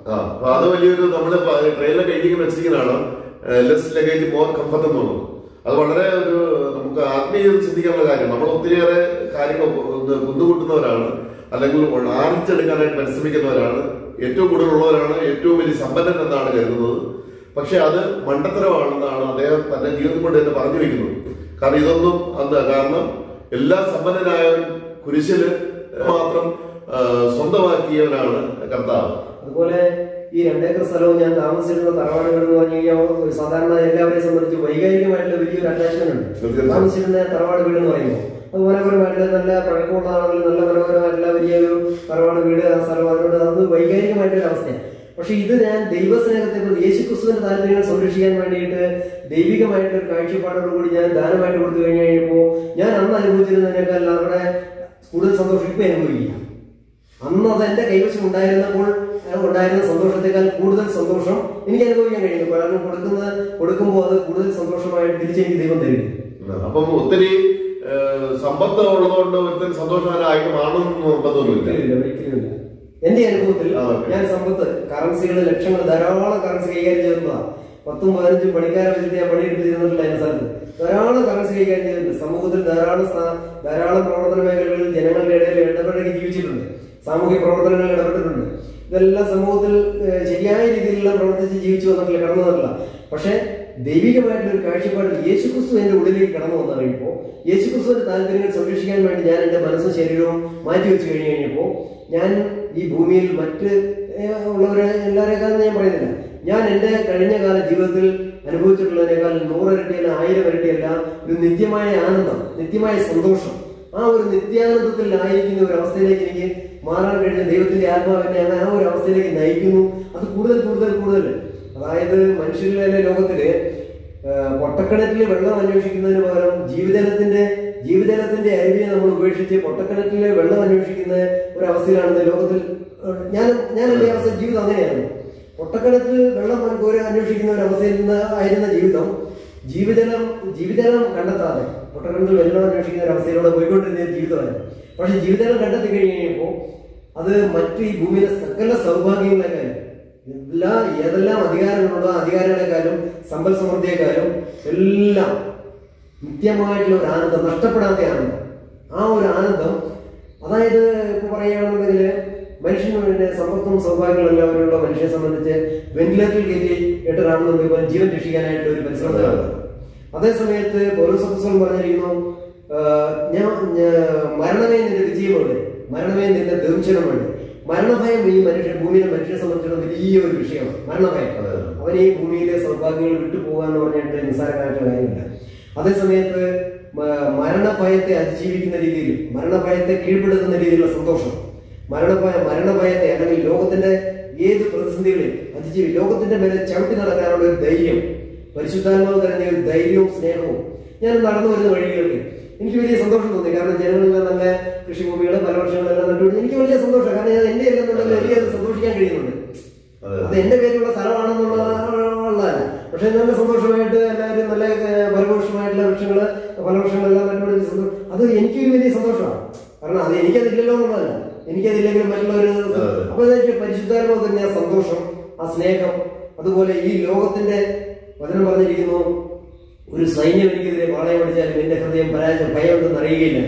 ആ അപ്പൊ അത് വലിയൊരു നമ്മള് ട്രെയിനിലൊക്കെ എഴുതി വെച്ചിരിക്കുന്നതാണ് ലെസ് ലഗേജ് മോർ കംഫർട്ട് എന്ന് തോന്നുന്നു അത് വളരെ ഒരു നമുക്ക് ആത്മീയ ചിന്തിക്കാനുള്ള കാര്യം നമ്മൾ ഒത്തിരിയേറെ കാര്യങ്ങൾ ഒന്ന് കുന്നുകൂട്ടുന്നവരാണ് അല്ലെങ്കിൽ ആർജിച്ചെടുക്കാനായിട്ട് പരിശ്രമിക്കുന്നവരാണ് ഏറ്റവും കൂടുതലുള്ളവരാണ് ഏറ്റവും വലിയ സമ്പന്നൻ എന്നാണ് കരുതുന്നത് പക്ഷെ അത് മണ്ടത്തരമാണെന്നാണ് അദ്ദേഹം തന്റെ ജീവിതം കൊണ്ട് തന്നെ പറഞ്ഞു വെക്കുന്നത് കാരണം ഇതൊന്നും അന്ന് കാരണം എല്ലാ സമ്പന്നനായവൻ കുരിശില് മാത്രം ആ, സ്വന്തമാക്കിയവനാണ് കർത്താവ് അതുപോലെ ഈ രണ്ടേക്കർ സ്ഥലവും ഞാൻ താമസിച്ചിരുന്ന തറവാടുകൾ എന്ന് പറഞ്ഞു കഴിഞ്ഞാൽ ഒരു സാധാരണ എല്ലാവരെയും സംബന്ധിച്ച് വൈകാരികമായിട്ടുള്ള വലിയൊരു അറ്റാച്ച്മെന്റ് ഉണ്ട് തീർച്ചയായും. താമസിച്ചിരുന്ന തറവാട് വീട് എന്ന് പറയുമ്പോൾ അത് മനോഹരമായിട്ട് നല്ല പഴക്കമുള്ളതാണെങ്കിൽ നല്ല മനോഹരമായിട്ടുള്ള വലിയൊരു തറവാട് വീട് ആ സ്ഥലം അതിനോട് അത് വൈകാരികമായിട്ടൊരു അവസ്ഥയാണ് പക്ഷെ ഇത് ഞാൻ ദൈവസ്നേഹത്തെ കുറിച്ച് യേശു ക്രിസ്തുവിന്റെ താല്പര്യങ്ങൾ സംരക്ഷിക്കാൻ വേണ്ടിയിട്ട് ദൈവികമായിട്ടൊരു കാഴ്ചപ്പാടോട് കൂടി ഞാൻ ദാനമായിട്ട് കൊടുത്തു കഴിഞ്ഞു കഴിയുമ്പോൾ ഞാൻ അന്ന് അനുഭവിച്ചിരുന്നതിനേക്കാൾ അവിടെ കൂടുതൽ സന്തോഷം ഇപ്പൊ അനുഭവിക്കുക അന്ന് അത് എന്റെ കൈവശം ഉണ്ടായിരുന്നപ്പോൾ ആ ഉണ്ടായിരുന്ന സന്തോഷത്തെക്കാൾ കൂടുതൽ സന്തോഷം എനിക്ക് അനുഭവിക്കാൻ കഴിയുന്നു കാരണം കൊടുക്കുന്ന കൊടുക്കുമ്പോൾ അത് കൂടുതൽ സന്തോഷമായിട്ട് തിരിച്ചെനിക്ക് ദൈവം തരും അപ്പം ഒത്തിരി ആ, സമ്പത്ത് ഉള്ളതുകൊണ്ട് ഒരുത്തൻ സന്തോഷവാനായിട്ട് മാറണമെന്ന് നിർബന്ധമൊന്നുമില്ല ഒരിക്കലുമില്ല, ഒരിക്കലുമില്ല. എന്റെ അനുഭവത്തിൽ ആ, ഓക്കേ. ഞാൻ സമ്പത്ത് കറൻസികൾ ലക്ഷങ്ങൾ ധാരാളം കറൻസി കൈകാര്യം ചെയ്തിട്ടുള്ളതാണ് പത്തും പതിനഞ്ചും പണിക്കാരെ വെച്ചിട്ട് ഞാൻ പണിയെടുത്തിരുന്നിട്ടില്ല എന്റെ സ്ഥലത്ത് ധാരാളം കറൻസി കൈകാര്യം ചെയ്തിട്ടുണ്ട് സമൂഹത്തിൽ ധാരാളം സ്ഥാ- ധാരാളം പ്രവർത്തന മേഖലകളിൽ ജനങ്ങളുടെ ഇടയിൽ ഇടപെടൽ ജീവിച്ചിട്ടുണ്ട് സാമൂഹിക പ്രവർത്തനങ്ങളിൽ ഇടപെട്ടിട്ടുണ്ട് ഇതെല്ലാം സമൂഹത്തിൽ ഏഹ്, ശരിയായ രീതിയിലെല്ലാം പ്രവർത്തിച്ച് ജീവിച്ചു വന്നിട്ടില്ല കടന്നു വന്നിട്ടില്ല പക്ഷേ ദൈവികമായിട്ടുള്ള ഒരു കാഴ്ചപ്പാടിൽ യേശുക്രിസ്തു എന്റെ ഉള്ളിലേക്ക് കടന്നു വന്നു കഴിയുമ്പോൾ യേശുക്രിസ്തുവിന്റെ താല്പര്യങ്ങൾ സംരക്ഷിക്കാൻ വേണ്ടി ഞാൻ എന്റെ മനസ്സും ശരീരവും മാറ്റി വെച്ച് കഴിഞ്ഞു കഴിഞ്ഞപ്പോൾ ഞാൻ ഈ ഭൂമിയിൽ മറ്റ് ഏഹ്, ഉള്ളവരെ എല്ലാവരെക്കാളും ഞാൻ പറയുന്നില്ല ഞാൻ എന്റെ കഴിഞ്ഞ കാല ജീവിതത്തിൽ അനുഭവിച്ചിട്ടുള്ളതിനേക്കാൾ നൂറിരട്ടിയല്ല ആയിരം ഇരട്ടിയല്ല ഒരു നിത്യമായ ആനന്ദം നിത്യമായ സന്തോഷം ആ ഒരു നിത്യാനന്ദത്തിൽ ആയിരിക്കുന്ന ഒരു അവസ്ഥയിലേക്ക് എനിക്ക് മാറാൻ കഴിഞ്ഞ ദൈവത്തിന്റെ ആത്മാവിനെ അങ്ങനെ ആ ഒരു അവസ്ഥയിലേക്ക് നയിക്കുന്നു അത് കൂടുതൽ കൂടുതൽ കൂടുതൽ അതായത് മനുഷ്യരുടെ ലോകത്തില് ആ, പൊട്ടക്കിണറ്റിൽ വെള്ളം അന്വേഷിക്കുന്നതിന് പകരം ജീവിതത്തിന്റെ ജീവിതത്തിന്റെ അരുവിയെ നമ്മൾ ഉപേക്ഷിച്ച് പൊട്ടക്കിണറ്റിലെ വെള്ളം അന്വേഷിക്കുന്ന ഒരു അവസ്ഥയിലാണ് ലോകത്തിൽ ആ, ഞാൻ ഞാൻ എന്റെ അവസ്ഥ ജീവിതം അങ്ങനെയായിരുന്നു പൊട്ടക്കിണറ്റിൽ വെള്ളം കോരി അന്വേഷിക്കുന്ന ഒരു അവസ്ഥയിൽ നിന്ന് ആയിരുന്ന ജീവിതം ജീവിതം ജീവിതം കണ്ടെത്താതെ പൊട്ടക്കിണറ്റിൽ വെള്ളം അന്വേഷിക്കുന്ന ഒരു അവസ്ഥയിലൂടെ പോയിക്കൊണ്ടിരുന്ന ഒരു ജീവിതമായിരുന്നു പക്ഷെ ജീവിതം കണ്ടെത്തി കഴിഞ്ഞ് കഴിഞ്ഞപ്പോൾ അത് മറ്റു ഈ ഭൂമിയിലെ സകല സൗഭാഗ്യങ്ങളെക്കാളും എല്ലാ ഏതെല്ലാം അധികാരങ്ങളുണ്ടോ ആ അധികാരങ്ങളെക്കാളും സമ്പൽ സമൃദ്ധിയെക്കാളും എല്ലാം നിത്യമായിട്ടുള്ള ഒരു ആനന്ദം നഷ്ടപ്പെടാത്ത ആനന്ദം ആ ഒരു ആനന്ദം അതായത് ഇപ്പൊ പറയുകയാണെന്നുണ്ടെങ്കിൽ മനുഷ്യന് സമ്പത്തും സൗഭാഗ്യങ്ങളും അവരുള്ള മനുഷ്യനെ സംബന്ധിച്ച് വെന്റിലേറ്ററിൽ കയറ്റി ഇട്ടതാണെന്നുണ്ടെങ്കിൽ ഇപ്പോൾ ജീവൻ രക്ഷിക്കാനായിട്ട് ഒരു പരിശ്രമം നടത്തുന്നത് അതേ സമയത്ത് പൗരസത്വം പറഞ്ഞിരിക്കുന്നു ആ, ഞാൻ ഞാൻ- മരണമേ നിന്റെ വിജയമുണ്ട് മരണമേ നിന്റെ ദംശനമുണ്ട് മരണഭയം ഈ മനുഷ്യൻ ഭൂമിയിലെ മനുഷ്യനെ സംബന്ധിച്ചിടത്തോളം വലിയൊരു വിഷയമാണ് മരണഭയം അതെ. അവൻ ഈ ഭൂമിയിലെ സൗഭാഗ്യങ്ങൾ വിട്ടുപോകുക എന്ന് പറഞ്ഞിട്ട് നിസ്സാരമായിട്ടുള്ള കാര്യമില്ല അതേ സമയത്ത് മ- മരണഭയത്തെ അതിജീവിക്കുന്ന രീതിയിൽ മരണഭയത്തെ കീഴ്പ്പെടുത്തുന്ന രീതിയിലുള്ള സന്തോഷം മരണഭയ മരണഭയത്തെ അല്ലെങ്കിൽ ലോകത്തിന്റെ ഏത് പ്രതിസന്ധികളെയും അതിജീവി ലോകത്തിന്റെ മേലെ ചവിട്ടി നടക്കാനുള്ള ഒരു ധൈര്യം പരിശുദ്ധാത്മാവ് തരുന്ന ഒരു ധൈര്യവും സ്നേഹവും ഞാൻ നടന്നു വരുന്ന വഴികളിൽ എനിക്ക് വലിയ സന്തോഷം തോന്നി കാരണം ജനങ്ങളെല്ലാം നല്ല കൃഷിഭൂമികളെ പല വർഷങ്ങളെല്ലാം നട്ടുപിടിച്ച് എനിക്ക് വലിയ സന്തോഷം കാരണം ഞാൻ എന്റെ അല്ലെന്നുണ്ടെങ്കിൽ എനിക്ക് അത് സന്തോഷിക്കാൻ കഴിയുന്നുണ്ട് അതെ. അത് എന്റെ പേരിലുള്ള സ്ഥലമാണെന്നുള്ളതല്ല പക്ഷെ നല്ല സന്തോഷമായിട്ട് എല്ലാവരും നല്ല ഏഹ്, ഫലഭൂഷമായിട്ടുള്ള വൃക്ഷങ്ങള് ഫലവൃക്ഷങ്ങളെല്ലാം കണ്ടുപിടിച്ച് സന്തോഷം അത് എനിക്ക് ഒരു വലിയ സന്തോഷമാണ് കാരണം അത് എനിക്കതില്ലല്ലോ എന്നുള്ളതല്ല എനിക്കതില്ലെങ്കിലും മറ്റുള്ളവർ അതെ. അപ്പൊ അതായത് പരിശുദ്ധാത്മാവ് തന്നെ ആ സന്തോഷം ആ സ്നേഹം അതുപോലെ ഈ ലോകത്തിന്റെ വചനം പറഞ്ഞിരിക്കുന്നു ഒരു സൈന്യം എനിക്കെതിരെ പാളയം അടിച്ചാലും എന്റെ ഹൃദയം പരാജയം ഭയമെന്ന് അറിയുകയില്ല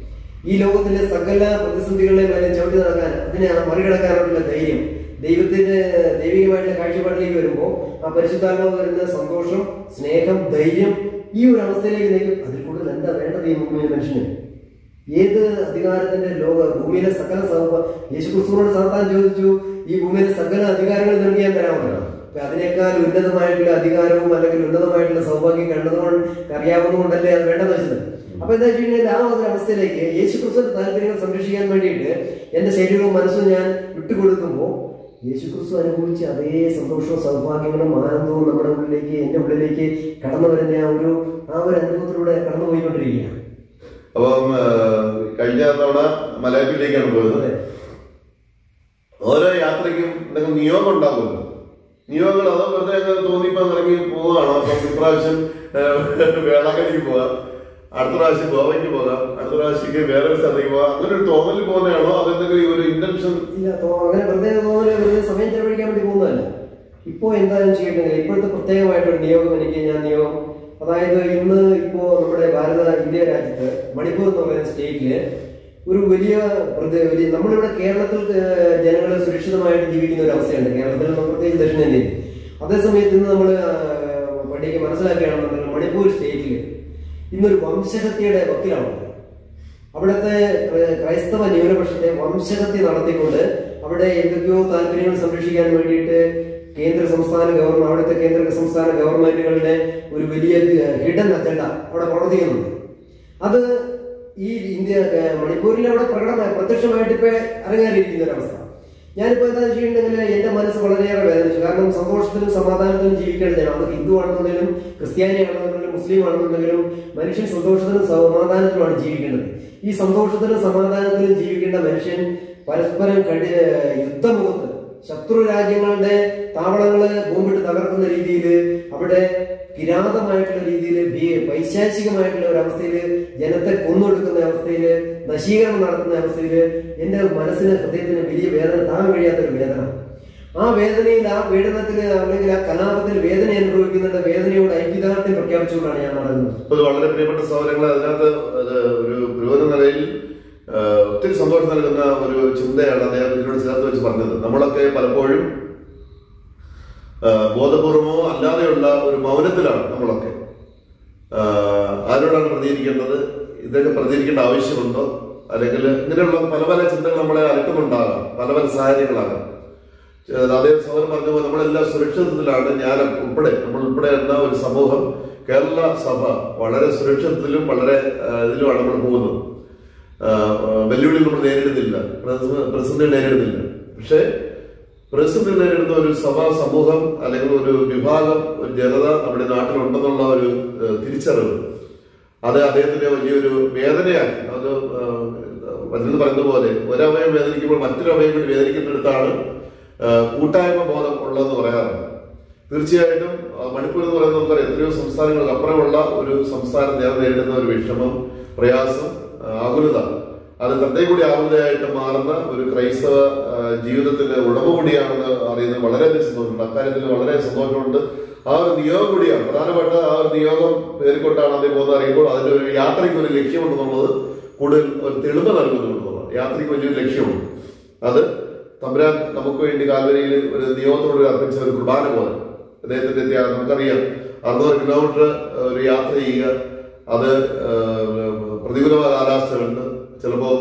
ഈ ലോകത്തിലെ സകല പ്രതിസന്ധികളെ മേലെ ചവിട്ടി നടക്കാൻ അതിനെ മറികടക്കാനുള്ള ധൈര്യം ദൈവത്തിന്റെ ദൈവികമായിട്ടുള്ള കാഴ്ചപ്പാടിലേക്ക് വരുമ്പോൾ ആ പരിശുദ്ധാത്മാവ് വരുന്ന സന്തോഷം സ്നേഹം ധൈര്യം ഈ ഒരു അവസ്ഥയിലേക്ക് നയിക്കും അതിൽ കൂടുതൽ എന്താ വേണ്ടത് ഈ ഭൂമിയിലെ മനുഷ്യന് ഏത് അധികാരത്തിന്റെ ലോക ഭൂമിയിലെ സകല സൗഭ- യേശുക്രിസ്തുവിനോട് സാത്താൻ ചോദിച്ചു ഈ ഭൂമിയിലെ സകല അധികാരങ്ങൾ നൽകിയാൻ തരാമല്ലോ അപ്പൊ അതിനേക്കാൾ ഉന്നതമായിട്ടുള്ള അധികാരവും അല്ലെങ്കിൽ ഉന്നതമായിട്ടുള്ള സൗഭാഗ്യം കണ്ടതുകൊണ്ട് അറിയാവുന്നതുകൊണ്ടല്ലേ അത് വേണ്ടെന്ന് വെച്ചത് അപ്പൊ എന്താ വെച്ച് കഴിഞ്ഞാൽ ആ ഒരു അവസ്ഥയിലേക്ക് യേശുക്രിസ്തുവിന്റെ താല്പര്യങ്ങൾ സംരക്ഷിക്കാൻ വേണ്ടിയിട്ട് എന്റെ ശരീരവും മനസ്സും ഞാൻ വിട്ടുകൊടുക്കുമ്പോൾ യേശുക്രിസ്തു അനുഭവിച്ച അതേ സന്തോഷവും സൗഭാഗ്യങ്ങളും ആനന്ദവും നമ്മുടെ ഉള്ളിലേക്ക് എന്റെ ഉള്ളിലേക്ക് കടന്നു വരുന്ന ആ ഒരു ആ ഒരു അനുഭവത്തിലൂടെ കടന്നു പോയിക്കൊണ്ടിരിക്കുകയാണ് അപ്പം ആ, കഴിഞ്ഞ തവണ മലയാറ്റൂരിലേക്കാണ് പോയത് അതെ. ഓരോ യാത്രയ്ക്കും എന്തെങ്കിലും നിയോഗം ഉണ്ടാകുമല്ലോ നിയോഗങ്ങൾ അതോ വെറുതെ അങ്ങ് തോന്നിയപ്പോ ഇറങ്ങി പോവുകയാണോ അപ്പം ഇപ്രാവശ്യം ആ, വേളാങ്കണ്ണിക്ക് പോവാം അടുത്ത പ്രാവശ്യം ഗോവയ്ക്ക് പോകാം അടുത്ത പ്രാവശ്യം വേറെ ഒരു സ്ഥലത്തേക്ക് പോകാം അങ്ങനെ ഒരു തോന്നലിൽ പോകുന്നതാണോ അതെന്തെങ്കിലും ഒരു ഇന്റൻഷൻ ഇല്ല തോ- അങ്ങനെ വെറുതെ തോന്നല് വെറുതെ സമയം ചെലവഴിക്കാൻ വേണ്ടി പോകുന്നതല്ല ഇപ്പോ എന്തായാലും ചെയ്യട്ടെ ഇപ്പോഴത്തെ പ്രത്യേകമായിട്ടൊരു നിയോഗം എനിക്ക് ഞാൻ നിയോഗം അതായത് ഇന്ന് ഇപ്പോ നമ്മുടെ ഭാരത ഇന്ത്യ രാജ്യത്ത് മണിപ്പൂർ എന്ന് പറയുന്ന സ്റ്റേറ്റില് ഒരു വലിയ പ്രതി- വലിയ നമ്മളിവിടെ കേരളത്തിൽ ജനങ്ങൾ സുരക്ഷിതമായിട്ട് ജീവിക്കുന്ന ഒരു അവസ്ഥയുണ്ട് കേരളത്തിൽ നമ്മൾ പ്രത്യേകിച്ച് ദക്ഷിണേന്ത്യയിൽ അതേസമയത്ത് ഇന്ന് നമ്മൾ പഠിക്ക് മനസ്സിലാക്കുകയാണെന്നുണ്ടെങ്കിൽ മണിപ്പൂർ സ്റ്റേറ്റിൽ ഇന്നൊരു വംശഹത്യയുടെ വക്കിലാണ് അവിടുത്തെ ക്രൈ- ക്രൈസ്തവ ന്യൂനപക്ഷത്തെ വംശഹത്യ നടത്തിക്കൊണ്ട് അവിടെ എന്തൊക്കെയോ താല്പര്യങ്ങൾ സംരക്ഷിക്കാൻ വേണ്ടിയിട്ട് കേന്ദ്ര സംസ്ഥാന ഗവൺമെന്റ് അവിടുത്തെ കേന്ദ്ര സംസ്ഥാന ഗവൺമെന്റുകളുടെ ഒരു വലിയ ഹിഡൻ അജണ്ട അവിടെ പ്രവർത്തിക്കുന്നുണ്ട് അത് ഈ ഇന്ത്യ ഏഹ് മണിപ്പൂരിൽ അവിടെ പ്രകടമായി പ്രത്യക്ഷമായിട്ട് ഇപ്പൊ അരങ്ങേറിയിരിക്കുന്ന ഒരു അവസ്ഥ ഞാനിപ്പോ എന്താ ചെയ്യുന്നുണ്ടെങ്കിൽ എന്റെ മനസ്സ് വളരെയേറെ വേദനിച്ചു കാരണം സന്തോഷത്തിലും സമാധാനത്തിലും ജീവിക്കേണ്ട ജനം അത് ഹിന്ദു ആണെന്നുണ്ടെങ്കിലും ക്രിസ്ത്യാനി ആണെന്നുണ്ടെങ്കിലും മുസ്ലിം ആണെന്നുണ്ടെങ്കിലും മനുഷ്യൻ സന്തോഷത്തിലും സമാധാനത്തിലുമാണ് ജീവിക്കേണ്ടത് ഈ സന്തോഷത്തിലും സമാധാനത്തിലും ജീവിക്കേണ്ട മനുഷ്യൻ പരസ്പരം കടി യുദ്ധമുഖത്ത് ശത്രു രാജ്യങ്ങളുടെ താവളങ്ങള് ബോംബിട്ട് തകർക്കുന്ന രീതിയിൽ അവിടെ കിരാതമായിട്ടുള്ള രീതിയിൽ പൈശാചികമായിട്ടുള്ള ഒരു അവസ്ഥയിൽ ജനത്തെ കൊന്നൊടുക്കുന്ന അവസ്ഥയിൽ നശീകരണം നടത്തുന്ന അവസ്ഥയിൽ എന്റെ മനസ്സിന് ഹൃദയത്തിന് വലിയ വേദന താങ്ങാൻ കഴിയാത്ത ഒരു വേദന ആ വേദനയിൽ ആ പീഡനത്തിൽ അല്ലെങ്കിൽ ആ കലാപത്തിൽ വേദന അനുഭവിക്കുന്നുണ്ട് വേദനയോട് ഐക്യദാർഢ്യം പ്രഖ്യാപിച്ചുകൊണ്ടാണ് ഞാൻ നടന്നത് അപ്പോൾ ഇത് വളരെ പ്രിയപ്പെട്ട സഹോദരങ്ങളെ അതിനകത്ത് അത് ഒരു പുരോഗതി നിലയിൽ ആ, ഒത്തിരി സന്തോഷം നൽകുന്ന ഒരു ചിന്തയാണ് അദ്ദേഹം ഇതിനോട് ചേർത്ത് വെച്ച് പറഞ്ഞത് നമ്മളൊക്കെ പലപ്പോഴും ആ, ബോധപൂർവമോ അല്ലാതെയുള്ള ഒരു മൗനത്തിലാണ് നമ്മളൊക്കെ ആ, ആരോടാണ് പ്രതികരിക്കേണ്ടത് ഇതൊക്കെ പ്രതികരിക്കേണ്ട ആവശ്യമുണ്ടോ അല്ലെങ്കിൽ ഇങ്ങനെയുള്ള പല പല ചിന്തകൾ നമ്മളെ അലക്കുന്നുണ്ടാകാം പല പല സാഹചര്യങ്ങളാകാം ഏഹ് അതേ സഹോദരൻ പറഞ്ഞ പോലെ നമ്മളെല്ലാം സുരക്ഷിതത്തിലാണ് ഞാൻ ഉൾപ്പെടെ നമ്മൾ ഉൾപ്പെടെ എന്ന ഒരു സമൂഹം കേരള സഭ വളരെ സുരക്ഷിതത്തിലും വളരെ ആഹ് ഇതിലുമാണ് നമ്മൾ പോകുന്നത് ആഹ് വെല്ലുവിളി നമ്മൾ നേരിടുന്നില്ല പ്രതിസ- പ്രതിസന്ധി നേരിടുന്നില്ല പക്ഷേ പ്രതിസന്ധി നേരിടുന്ന ഒരു സഭാ സമൂഹം അല്ലെങ്കിൽ ഒരു വിഭാഗം ഒരു ജനത നമ്മുടെ നാട്ടിലുണ്ടെന്നുള്ള ഒരു ഏഹ് തിരിച്ചറിവ് അത് അദ്ദേഹത്തിന്റെ വലിയൊരു വേദനയാണ് അത് വലുത് പറയുന്ന പോലെ ഒരവയം വേദനിക്കുമ്പോൾ മറ്റൊരു അവയം കൂടി വേദനിക്കുന്നിടത്താണ് ആ, കൂട്ടായ്മ ബോധം ഉള്ളതെന്ന് പറയാറുണ്ട് തീർച്ചയായിട്ടും ആ, മണിപ്പൂർ എന്ന് പറയുന്നത് നമുക്കറിയാം എത്രയോ സംസ്ഥാനങ്ങൾക്ക് അപ്പുറമുള്ള ഒരു സംസ്ഥാനം നേരെ നേരിടുന്ന ഒരു വിഷമം പ്രയാസം ആ, ആകുലത അത് തന്റെ കൂടി ആകുലതയായിട്ട് മാറുന്ന ഒരു ക്രൈസ്തവ ആ, ജീവിതത്തിന്റെ ഉടമ കൂടിയാണെന്ന് അറിയുന്നത് വളരെയധികം സന്തോഷമുണ്ട് അക്കാര്യത്തിൽ വളരെ സന്തോഷമുണ്ട് ആ ഒരു നിയോഗം കൂടിയാണ് പ്രധാനപ്പെട്ട ആ ഒരു നിയോഗം പേരിക്കൊണ്ടാണ് അദ്ദേഹം പോകുന്നത് അറിയുമ്പോൾ അതിന്റെ ഒരു യാത്രയ്ക്ക് ഒരു ലക്ഷ്യമുണ്ടെന്നുള്ളത് കൂടുതൽ ഒരു തെളിമ നൽകുന്നുണ്ടെന്നുള്ളത് യാത്രയ്ക്ക് വലിയൊരു ലക്ഷ്യമുണ്ട് അത് തമ്പുരാൻ നമുക്ക് വേണ്ടി കാൽവരിയിൽ ഒരു നിയോഗത്തോട് അർപ്പിച്ച ഒരു കുർബാന പോലെ അദ്ദേഹത്തിന്റെ ത്യാഗം നമുക്കറിയാം അറുന്നൂറ് കിലോമീറ്റർ ഒരു യാത്ര ചെയ്യുക അത് ഏഹ്, പ്രതികൂലമായ കാലാവസ്ഥകളുണ്ട് ചിലപ്പോൾ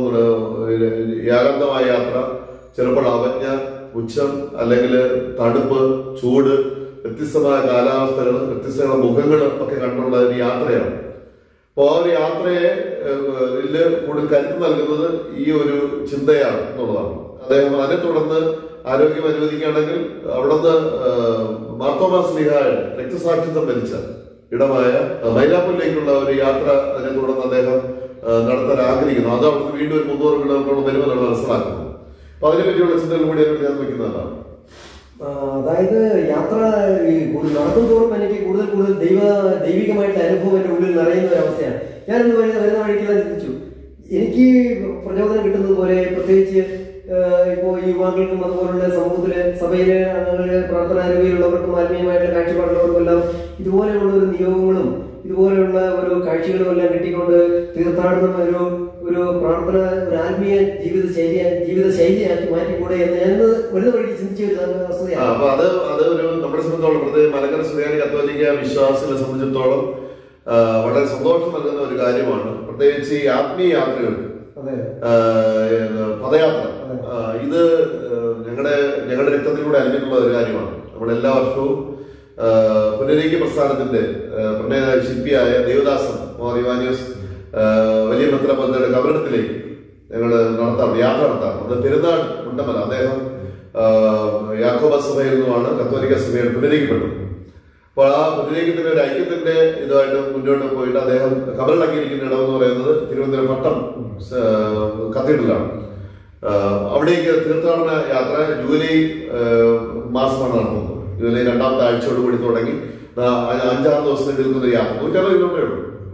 ഏകാന്തമായ യാത്ര ചിലപ്പോൾ അവജ്ഞ ഉച്ചം അല്ലെങ്കിൽ തണുപ്പ് ചൂട് വ്യത്യസ്തമായ കാലാവസ്ഥകൾ വ്യത്യസ്തമായ മുഖങ്ങൾ ഒക്കെ കണ്ടുള്ള ഒരു യാത്രയാണ് അപ്പോൾ ആ ഒരു യാത്രയെ ഏഹ്, ഇതില് കൂടുതൽ കരുത്ത് നൽകുന്നത് ഈ ഒരു ചിന്തയാണ് എന്നുള്ളതാണ് അദ്ദേഹം അതിനെ തുടർന്ന് ആരോഗ്യം അനുവദിക്കുകയാണെങ്കിൽ അവിടുന്ന് ഏഹ്, മാർത്തോമാ സ്ലിഹായുടെ രക്തസാക്ഷിത്വം ഭരിച്ച ഇടമായ ഏഹ്, മൈലാപ്പൂരിലേക്കുള്ള ഒരു യാത്ര അതിനെ തുടർന്ന് അദ്ദേഹം ഏഹ്, നടത്താൻ ആഗ്രഹിക്കുന്നു അത് അവിടുന്ന് വീണ്ടും ഒരു മുന്നൂറ് കിലോമീറ്ററോളം വരുമെന്നാണ് മനസ്സിലാക്കുന്നത് അപ്പൊ അതിനെപ്പറ്റിയുള്ള ചിന്തകൾ കൂടി അതിനോട് ചേർത്ത് വെക്കുന്നതാണ് ആ, അതായത് യാത്ര ഈ കൂടുതൽ നടക്കും തോറും എനിക്ക് കൂടുതൽ കൂടുതൽ ദൈവ ദൈവികമായിട്ടുള്ള അനുഭവം എന്റെ ഉള്ളിൽ നിറയുന്ന ഒരു അവസ്ഥയാണ് ഞാനിന്ന് വരുന്ന വരുന്ന വഴിക്കെല്ലാം ചിന്തിച്ചു എനിക്ക് പ്രചോദനം കിട്ടുന്നത് പോലെ പ്രത്യേകിച്ച് ആ, ഇപ്പോ ഈ യുവാക്കൾക്കും അതുപോലുള്ള സമൂഹത്തിലെ സഭയിലെ അംഗങ്ങളിലെ പ്രാർത്ഥനാരോഗ്യമുള്ളവർക്കും ആത്മീയമായിട്ടുള്ള കാഴ്ചപ്പാടുള്ളവർക്കും എല്ലാം ഇതുപോലെയുള്ള ഒരു നിയോഗങ്ങളും ഇതുപോലെയുള്ള ഒരു കാഴ്ചകളും എല്ലാം കിട്ടിക്കൊണ്ട് തീർത്ഥാടനം ഒരു ഒരു പ്രാർത്ഥന ഒരു ആത്മീയ ജീവിത ശൈലി ജീവിത ശൈലിയാക്കി മാറ്റിക്കൂടെ എന്ന് ഞാനിന്ന് വരുന്ന വഴിക്ക് ചിന്തിച്ച ഒരു ആ, വസ്തുതയാണ് അപ്പൊ അത് അത് ഒരു നമ്മളെ സംബന്ധിച്ചോളം പ്രത്യേകിച്ച് മലങ്കര സുറിയാനി കത്തോലിക്ക വിശ്വാസികളെ സംബന്ധിച്ചിടത്തോളം ആ, വളരെ സന്തോഷം നൽകുന്ന ഒരു കാര്യമാണ് പ്രത്യേകിച്ച് ഈ ആത്മീയ യാത്രകൾ അതെ ആ, പദയാത്ര ആ, ഇത് ഞങ്ങളുടെ ഞങ്ങളുടെ രക്തത്തിലൂടെ അലിഞ്ഞിട്ടുള്ള ഒരു കാര്യമാണ് നമ്മൾ എല്ലാ വർഷവും ആ, പുനരേക്യ പ്രസ്ഥാനത്തിന്റെ ആ, പ്രണയ ശില്പിയായ ദേവദാസൻ മോർ ഇവാനിയോസ് ആ, വലിയ മെത്രപതിയുടെ കബറിടത്തിലേക്ക് ഞങ്ങൾ നടത്താറുണ്ട് യാത്ര നടത്താറുണ്ട് അത് പെരുന്നാൾ മുണ്ടമല അദ്ദേഹം ആ, യാക്കോബ സഭയിൽ നിന്നുമാണ് കത്തോലിക്ക സഭയിൽ പുനരേക്കപ്പെട്ടത് അപ്പോൾ ആ പുനരേക്കത്തിന്റെ ഒരു ഐക്യത്തിന്റെ ഇതുമായിട്ട് മുന്നോട്ട് പോയിട്ട് അദ്ദേഹം കബറിളക്കിയിരിക്കുന്ന ഇടം എന്ന് പറയുന്നത് തിരുവനന്തപുരം പട്ടം ആ, കത്തീഡ്രലാണ് ആ, അവിടേക്ക് തീർത്ഥാടന യാത്ര ജൂലൈ ആ, മാസമാണ് നടത്തുന്നത് ജൂലൈ രണ്ടാമത്തെ ആഴ്ചയോട് കൂടി തുടങ്ങി ആ, അഞ്ചാറ് ദിവസത്തേക്ക് നിൽക്കുന്ന ഒരു യാത്ര നൂറ്ററുപത് കിലോമീറ്റർ ഉള്ളൂ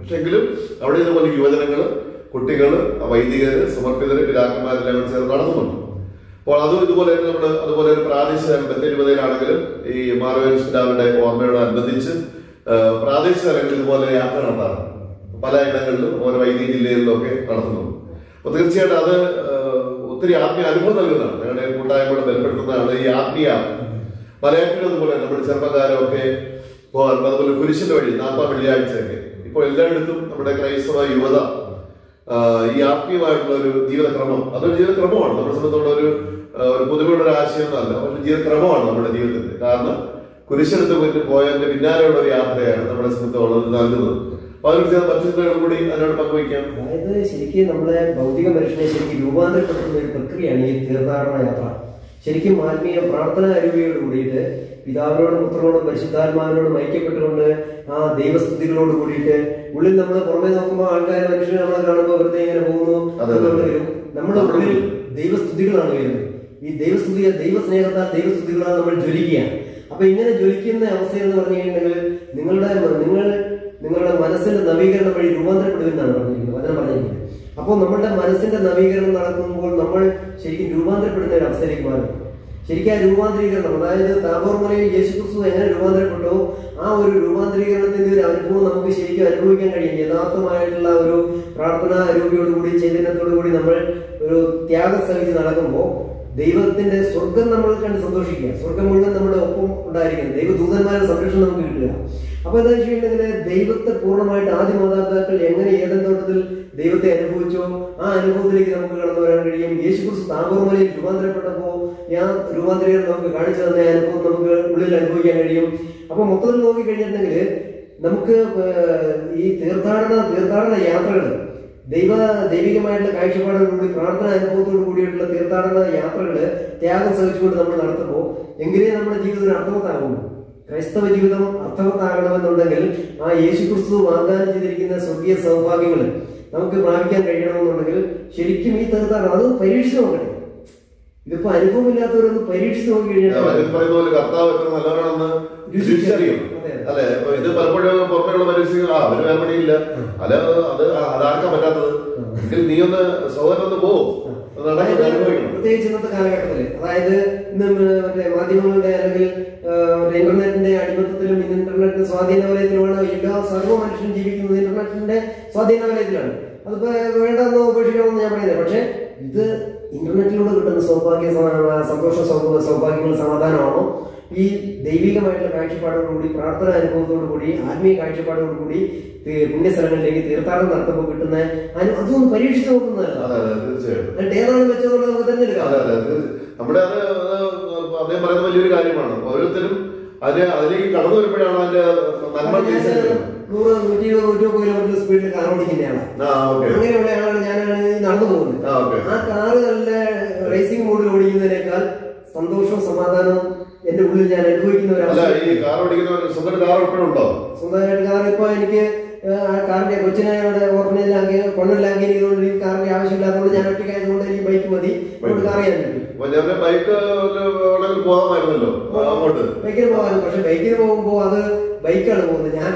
പക്ഷെ എങ്കിലും അവിടെ ഇതുപോലെ യുവജനങ്ങള് കുട്ടികള് വൈദികര് സമർപ്പിതര് പിതാക്കന്മാരെല്ലാം കൂടി ചേർന്ന് നടത്തുന്നുണ്ട് അപ്പോൾ അതും ഇതുപോലെ തന്നെ നമ്മള് അതുപോലെ ഒരു പ്രാദേശിക ബത്തേരിപതയിലാണെങ്കിലും ഈ മാറവേൻസ് പിതാവിന്റെ ഓർമ്മയോടനുബന്ധിച്ച് ആ, പ്രാദേശിക തലങ്ങളിൽ ഇതുപോലെ യാത്ര നടത്താറുണ്ട് പല ഇടങ്ങളിലും ഓരോ വൈദ്യുതി ജില്ലകളിലും ഒക്കെ നടത്തുന്നുണ്ട് അപ്പൊ തീർച്ചയായിട്ടും അത് ആ, ഒത്തിരി ആത്മീയ അനുഭവം നൽകുന്നതാണ് ഞങ്ങളുടെ കൂട്ടായ്മകളെ ബലപ്പെടുത്തുന്നതാണ് ഈ ആത്മീയ മലയാറ്റിലും അതുപോലെ നമ്മുടെ ചെറുപ്പക്കാരൊക്കെ പോകാൻ അതുപോലെ കുരിശിന്റെ വഴി നാൽപ്പതാം വെള്ളിയാഴ്ചയൊക്കെ ഇപ്പോൾ എല്ലായിടത്തും നമ്മുടെ ക്രൈസ്തവ യുവത ആ, ഈ ആത്മീയമായിട്ടുള്ള ഒരു ജീവിതക്രമം അതൊരു ജീവിതക്രമമാണ് നമ്മുടെ സംബന്ധിച്ചുള്ള ഒരു ആ, ഒരു പുതുമയുള്ള ഒരു ആശയം എന്നല്ല ഒരു ജീവിതക്രമമാണ് നമ്മുടെ ജീവിതത്തിന്റെ കാരണം കുരിശെടുത്ത് പോയിട്ട് പോയതിന്റെ പിന്നാലെയുള്ള ഒരു യാത്രയാണ് നമ്മുടെ സംബന്ധിച്ചുള്ളത് നൽകുന്നത് അപ്പൊ അതിനോട് ചേർന്ന് മറ്റു ചിന്തകളും കൂടി അതിനോട് പങ്കുവയ്ക്കാം അതായത് ശരിക്കും നമ്മളെ ഭൗതിക മനുഷ്യനെ ശരിക്കും രൂപാന്തരപ്പെടുത്തുന്ന ഒരു പ്രക്രിയയാണ് ഈ തീർത്ഥാടന യാത്ര ശരിക്കും ആത്മീയ പ്രാർത്ഥന അരുവിയോട് കൂടിയിട്ട് പിതാവിനോടും പുത്രനോടും പരിശുദ്ധാത്മാവിനോടും ഐക്യപ്പെട്ടുകൊണ്ട് ആ ദൈവസ്തുതികളോട് കൂടിയിട്ട് ഉള്ളിൽ നമ്മൾ പുറമെ നോക്കുമ്പോൾ ആൾക്കാർ മനുഷ്യനെ നമ്മളെ കാണുമ്പോൾ വെറുതെ ഇങ്ങനെ പോകുന്നു അതെ, അതെ. അതുകൊണ്ട് വരും നമ്മുടെ ഉള്ളിൽ ദൈവസ്തുതികളാണ് വരുന്നത് ഈ ദൈവസ്തുതി ദൈവസ്നേഹത്താൽ ദൈവസ്തുതികളാൽ നമ്മൾ ജ്വലിക്കുകയാണ് അപ്പൊ ഇങ്ങനെ ജ്വലിക്കുന്ന അവസ്ഥ എന്ന് പറഞ്ഞു കഴിഞ്ഞിട്ടുണ്ടെങ്കിൽ നിങ്ങളുടെ നിങ്ങൾ നിങ്ങളുടെ മനസ്സിന്റെ നവീകരണം വഴി രൂപാന്തരപ്പെടുമെന്നാണ് പറഞ്ഞിരിക്കുന്നത് വചനം പറഞ്ഞിരിക്കുന്നത് അപ്പോൾ നമ്മുടെ മനസ്സിന്റെ നവീകരണം നടക്കുമ്പോൾ നമ്മൾ ശരിക്കും രൂപാന്തരപ്പെടുന്ന ഒരു അവസ്ഥയിലേക്ക് മാറും ശരിക്കും ആ രൂപാന്തരീകരണം അതായത് താബോർ മലയിൽ യേശു ക്രിസ്തു എങ്ങനെ രൂപാന്തരപ്പെട്ടോ ആ ഒരു രൂപാന്തരീകരണത്തിന്റെ ഒരു അനുഭവം നമുക്ക് ശരിക്കും അനുഭവിക്കാൻ കഴിയും യഥാർത്ഥമായിട്ടുള്ള ഒരു പ്രാർത്ഥനാ രൂപയോടുകൂടി ചൈതന്യത്തോടുകൂടി നമ്മൾ ഒരു ത്യാഗം സഹിച്ച് നടക്കുമ്പോൾ ദൈവത്തിന്റെ സ്വർഗം നമ്മൾ കണ്ട് സന്തോഷിക്കുക സ്വർഗം മുഴുവൻ നമ്മുടെ ഒപ്പം ഉണ്ടായിരിക്കണം ദൈവദൂതന്മാരുടെ സംരക്ഷണം നമുക്ക് കിട്ടുക അപ്പൊ എന്താ വെച്ചിട്ടുണ്ടെങ്കിൽ ദൈവത്തെ പൂർണ്ണമായിട്ട് ആദ്യ മാതാപിതാക്കൾ എങ്ങനെ ഏതൻ തോട്ടത്തിൽ ദൈവത്തെ അനുഭവിച്ചോ ആ അനുഭവത്തിലേക്ക് നമുക്ക് കടന്നു വരാൻ കഴിയും യേശു ക്രിസ്തു താപൂർമലയിൽ രൂപാന്തരപ്പെട്ടപ്പോ ഞാൻ രൂപാന്തരീകരണം നമുക്ക് കാണിച്ചു തന്ന ആ അനുഭവം നമുക്ക് ഉള്ളിൽ അനുഭവിക്കാൻ കഴിയും അപ്പൊ മൊത്തത്തിൽ നോക്കി കഴിഞ്ഞിട്ടുണ്ടെങ്കിൽ നമുക്ക് ഏർ ഈ തീർത്ഥാടന തീർത്ഥാടന യാത്രകൾ ദൈവ ദൈവികമായിട്ടുള്ള കാഴ്ചപ്പാടോടുകൂടി പ്രാർത്ഥന അനുഭവത്തോടു കൂടിയിട്ടുള്ള തീർത്ഥാടന യാത്രകള് ത്യാഗം സഹിച്ചുകൊണ്ട് നമ്മൾ നടത്തുമ്പോൾ എങ്കിലേ നമ്മുടെ ജീവിതത്തിന് അർത്ഥവത്താകുള്ളൂ ക്രൈസ്തവ ജീവിതം അർത്ഥവത്താകണമെന്നുണ്ടെങ്കിൽ ആ യേശു ക്രിസ്തു വാഗ്ദാനം ചെയ്തിരിക്കുന്ന സ്വർഗീയ സൗഭാഗ്യങ്ങൾ നമുക്ക് പ്രാപിക്കാൻ കഴിയണമെന്നുണ്ടെങ്കിൽ ശരിക്കും ഈ തീർത്ഥാടനം അത് പരീക്ഷിച്ച് നോക്കട്ടെ ഇതിപ്പോ അനുഭവമില്ലാത്തവരൊന്ന് പരീക്ഷിച്ച് നോക്കി കഴിഞ്ഞാൽ അതിൽ പറയുന്ന പോലെ കർത്താവ് എത്ര നല്ലവരാണെന്ന് രുചിച്ചറിയും അതെ. അല്ലെ അപ്പൊ ഇത് പലപ്പോഴും പുറമെയുള്ള പരീക്ഷകൾ ആ അവര് വേറെ പണിയില്ല അല്ല അത് അതാർക്കാൻ പറ്റാത്തത് എങ്കിൽ നീ ഒന്ന് സഹോദരൻ ഒന്ന് പോ അത് നടക്കുന്നത് അതായത് അനുഭവിക്കണം പ്രത്യേകിച്ച് ഇന്നത്തെ കാലഘട്ടത്തില് അതായത് ഇന്ന് മറ്റേ മാധ്യമങ്ങളുടെ അല്ലെങ്കിൽ ആ, മറ്റേ ഇന്റർനെറ്റിന്റെ അടിമത്തത്തിലും ഇന്ന് ഇന്റർനെറ്റിന്റെ സ്വാധീന വലയത്തിലുമാണ് എല്ലാ സർവ്വ മനുഷ്യരും ജീവിക്കുന്നത് ഇന്റർനെറ്റിന്റെ സ്വാധീന വലയത്തിലാണ് അതിപ്പോ വേണ്ടെന്ന് ഉപേക്ഷിക്കണമെന്ന് ഞാൻ പറയുന്നത് പക്ഷെ ഇത് ഇന്റർനെറ്റിലൂടെ കിട്ടുന്ന സൗഭാഗ്യ സമാ- സന്തോഷ സൗ- സൗഭാഗ്യങ്ങൾ സമാധാനമാണോ ഈ ദൈവികമായിട്ടുള്ള കാഴ്ചപ്പാടോടുകൂടി പ്രാർത്ഥന അനുഭവത്തോടുകൂടി ആത്മീയ കാഴ്ചപ്പാടോടുകൂടി തീ- പുണ്യസ്ഥലങ്ങളിലേക്ക് തീർത്ഥാടനം നടത്തുമ്പോൾ കിട്ടുന്ന അനു- അതൊന്ന് പരീക്ഷിച്ച് നോക്കുന്നതല്ല അതെ അതെ തീർച്ചയായിട്ടും എന്നിട്ട് ഏതാണ് വെച്ചതുകൊണ്ട് നമുക്ക് തിരഞ്ഞെടുക്കാം അതെ അതെ തീർച്ച- നമ്മുടെ അത് അത് അദ്ദേഹം പറയുന്ന വലിയൊരു കാര്യമാണ് ഓരോരുത്തരും അതിന് അതിലേക്ക് കടന്നു വരുമ്പോഴാണ് അതിന്റെ നന്മ ഞാൻ തിരിച്ചറിയുന്നത് നൂറ് നൂറ്റി ഇരുപത് നൂറ്റി മുപ്പത് കിലോമീറ്റർ സ്പീഡിൽ കാർ ഓടിക്കുന്നയാളാണ് ആ ഓക്കെ അങ്ങനെയുള്ള ആളാണ് ഞാനാണ് ഈ നടന്നു പോകുന്നത് ആ ഓക്കെ ആ കാറ് നല്ല റേസിംഗ് മോഡിൽ ഓടിക്കുന്നതിനേക്കാൾ സന്തോഷവും സമാധാനവും എന്റെ ഉള്ളിൽ ഞാൻ അനുഭവിക്കുന്ന ഒരു അല്ല അവസ്ഥ ഈ കാർ ഓടിക്കുന്നവർ സ്വന്തം കാർ എപ്പോഴും ഉണ്ടോ സ്വന്തമായിട്ട് കാർ ഇപ്പൊ എനിക്ക് ആ, ആ കാറിന്റെ കൊച്ചിനെ അവിടെ ഓർഫനേജിലാക്കി കൊണ്ണിലാക്കി ചെയ്തുകൊണ്ട് എനിക്ക് കാറിന്റെ ആവശ്യമില്ലാത്തതുകൊണ്ട് ഞാൻ ഒറ്റയ്ക്കായതുകൊണ്ട് എനിക്ക് ബൈക്ക് മതി അതുകൊണ്ട് കാർ ചെയ്യാൻ പറ്റും അപ്പൊ ഞാൻ ബൈക്ക് വേണമെങ്കിൽ പോകാമായിരുന്നല്ലോ ആ, അങ്ങോട്ട് ബൈക്കിന് പോകാനും പക്ഷെ ബൈക്കിന് പോകുമ്പോ അത് ബൈക്കാണ് പോകുന്നത് ഞാൻ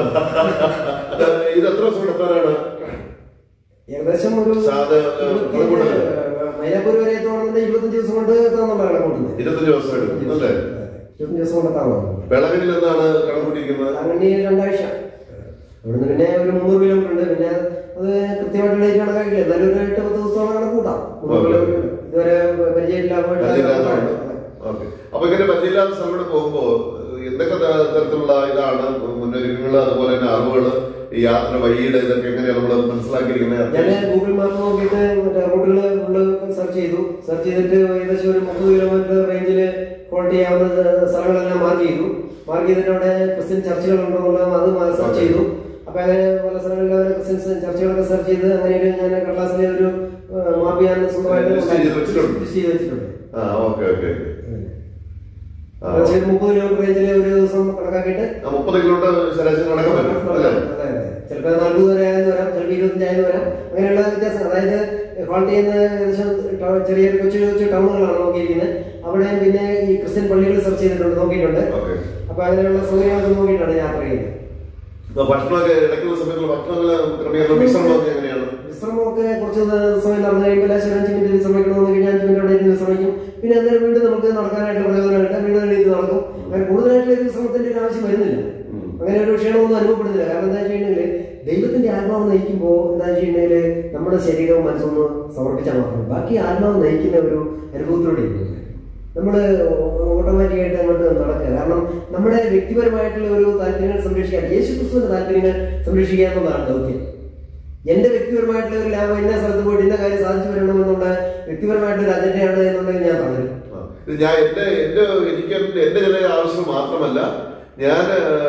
അത് ഇത് എത്ര ദിവസം എത്താനാണ് ഏകദേശം ഒരു സാധാ, ഏ, കണക്കൂട്ടല്. മൈലാപ്പൂർ വരെ എത്തുവാണെന്നുണ്ടെങ്കിൽ ഇരുപത്തഞ്ച് ദിവസം കൊണ്ട് എത്താന്നുള്ള കണക്കൂട്ടുന്നത് ഇരുപത്തഞ്ച് ദിവസം എടുക്കും അല്ലേ ഇരുപത്തഞ്ച് ദിവസം കൊണ്ട് എത്താവുന്നത് വിളവിൽ എന്താണ് കണക്കൂട്ടിയിരിക്കുന്നത് അങ്ങനെ രണ്ടാഴ്ച അവിടുന്ന് പിന്നെ ഒരു മുന്നൂറ് കിലോമീറ്റർ ഉണ്ട് പിന്നെ അത് കൃത്യമായിട്ട് ഡേറ്റ് കണക്കാക്കില്ല എന്നാലും ഒരു എട്ട് പത്ത് ദിവസത്തോളം കണക്ക് കൂട്ടാം മുന്നൂറ് ഓക്കേ. കിലോമീറ്റർ ഇതുവരെ പരിചയമില്ലാത്ത പരിചയമില്ലാത്തതുകൊണ്ട് ഓക്കെ അപ്പൊ ഇങ്ങനെ പരിചയമില്ലാത്ത സ്ഥലങ്ങളിൽ പോകുമ്പോ എന്തൊക്കെ ത- തരത്തിലുള്ള ഇതാണ് മുന്നൊരുക്കങ്ങൾ അതുപോലെ തന്നെ അറിവുകൾ ഈ യാത്ര വഴിയുടെ ഇതൊക്കെ എങ്ങനെയാണ് നമ്മൾ മനസ്സിലാക്കിയിരിക്കുന്നത് ഞാൻ ഗൂഗിൾ മാപ്പ് നോക്കിയിട്ട് മറ്റേ റൂട്ടുകൾ ഫുള്ള് സെർച്ച് ചെയ്തു സെർച്ച് ചെയ്തിട്ട് ഏകദേശം ഒരു മുപ്പത് കിലോമീറ്റർ റേഞ്ചിൽ ഹോൾഡ് ചെയ്യാവുന്ന സ്ഥലങ്ങളെല്ലാം മാർക്ക് ചെയ്തു മാർക്ക് ചെയ്തിട്ട് അവിടെ ക്രിസ്ത്യൻ ചർച്ചുകൾ ഉണ്ടോ എന്നുള്ളത് അത് സെർച്ച് ചെയ്തു അപ്പൊ അങ്ങനെ പല സ്ഥലങ്ങളിലെ ക്രിസ്ത്യൻ ചർച്ചുകളൊക്കെ സെർച്ച് ചെയ്ത് അങ്ങനെ ഒരു ഞാൻ കടലാസിലെ ഒരു മാപ്പ് ഞാൻ സ്വന്തമായിട്ട് List ചെയ്ത് വെച്ചിട്ടുണ്ട്. ലിസ്റ്റ് ചെയ്ത് വെച്ചിട്ടുണ്ട് ആ ഓക്കെ ഓക്കെ ആ ഏകദേശം ഒരു മുപ്പത് കിലോമീറ്റർ റേഞ്ചിൽ ഒരു ദിവസം കണക്കാക്കിയിട്ട് ആ, മുപ്പത് കിലോമീറ്റർ ശരാശരി നടക്കാൻ പറ്റും അല്ലേ ചിലപ്പോൾ നാൽപ്പത് വരെ ആയെന്ന് വരാം ചിലപ്പോൾ ഇരുപത്തഞ്ചായെന്ന് വരാം അങ്ങനെയുള്ള വ്യത്യാസം അതായത് ഹോൾട്ട് ചെയ്യുന്ന ഏകദേശം ടൗ- ചെറിയ കൊച്ചു കൊച്ചു ടൗണുകളാണ് നോക്കിയിരിക്കുന്നത് അവിടെ പിന്നെ ഈ ക്രിസ്ത്യൻ പള്ളികൾ സെർച്ച് ചെയ്തിട്ടുണ്ട് നോക്കിയിട്ടുണ്ട് ഓക്കെ അപ്പൊ അങ്ങനെയുള്ള സൗകര്യങ്ങളൊക്കെ നോക്കിയിട്ടാണ് യാത്ര ചെയ്യുന്നത് ഇപ്പൊ ഭക്ഷണമൊക്കെ ഇടയ്ക്കുള്ള സമയത്തുള്ള ഭക്ഷണങ്ങള് ക്രമീകരണം വിശ്രമമൊക്കെ എങ്ങനെയാണ് വിശ്രമമൊക്കെ കുറച്ച് സമയം നടന്നു കഴിയുമ്പോൾ ലാസ്റ്റ് ഒരു അഞ്ച് മിനിറ്റ് വിശ്രമിക്കണം എന്ന് കഴിഞ്ഞാൽ അഞ്ച് മിനിറ്റ് അവിടെ ഇരുന്ന് വിശ്രമിക്കും പിന്നെ അന്നേരം വീണ്ടും നമുക്ക് നടക്കാനായിട്ട് പ്രയോജനമായിട്ട് വീണ്ടും എണീറ്റ് നടക്കും അങ്ങനെ കൂടുതലായിട്ടുള്ള ഒരു വിശ്രമത്തിന്റെ ഒരു ആവശ്യം വരുന്നില്ല ഉം. അങ്ങനെ ഒരു ക്ഷീണമൊന്നും അനുഭവപ്പെടുന്നില്ല കാരണം എന്താ വെച്ചിട്ടുണ്ടെങ്കിൽ ദൈവത്തിന്റെ ആത്മാവ് നയിക്കുമ്പോൾ എന്താ വെച്ചിട്ടുണ്ടെങ്കിൽ നമ്മുടെ ശരീരവും മനസ്സൊന്ന് സമർപ്പിച്ചാൽ മാത്രം ബാക്കി ആത്മാവ് നയിക്കുന്ന ഒരു അനുഭവത്തിലൂടെ നമ്മൾ ഓട്ടോമാറ്റിക്കായിട്ട് അങ്ങോട്ട് നടക്കുക കാരണം നമ്മുടെ വ്യക്തിപരമായിട്ടുള്ള ഒരു താല്പര്യങ്ങൾ സംരക്ഷിക്കാൻ യേശു ക്രിസ്തുവിന്റെ താല്പര്യങ്ങൾ സംരക്ഷിക്കുക എന്നുള്ളതാണ് ദൗത്യം എന്റെ വ്യക്തിപരമായിട്ടുള്ള ഒരു ലാഭം ഇന്ന സ്ഥലത്ത് പോയിട്ട് ഇന്ന കാര്യം സാധിച്ചു വരണമെന്നുള്ള വ്യക്തിപരമായിട്ടൊരു അജണ്ടയാണ് എന്നുണ്ടെങ്കിൽ ഞാൻ തളരും ആ. ഇത് ഞാൻ എന്റെ എന്റെ എനിക്ക് എന്റെ എന്റെ ചില ആവശ്യം മാത്രമല്ല ഞാൻ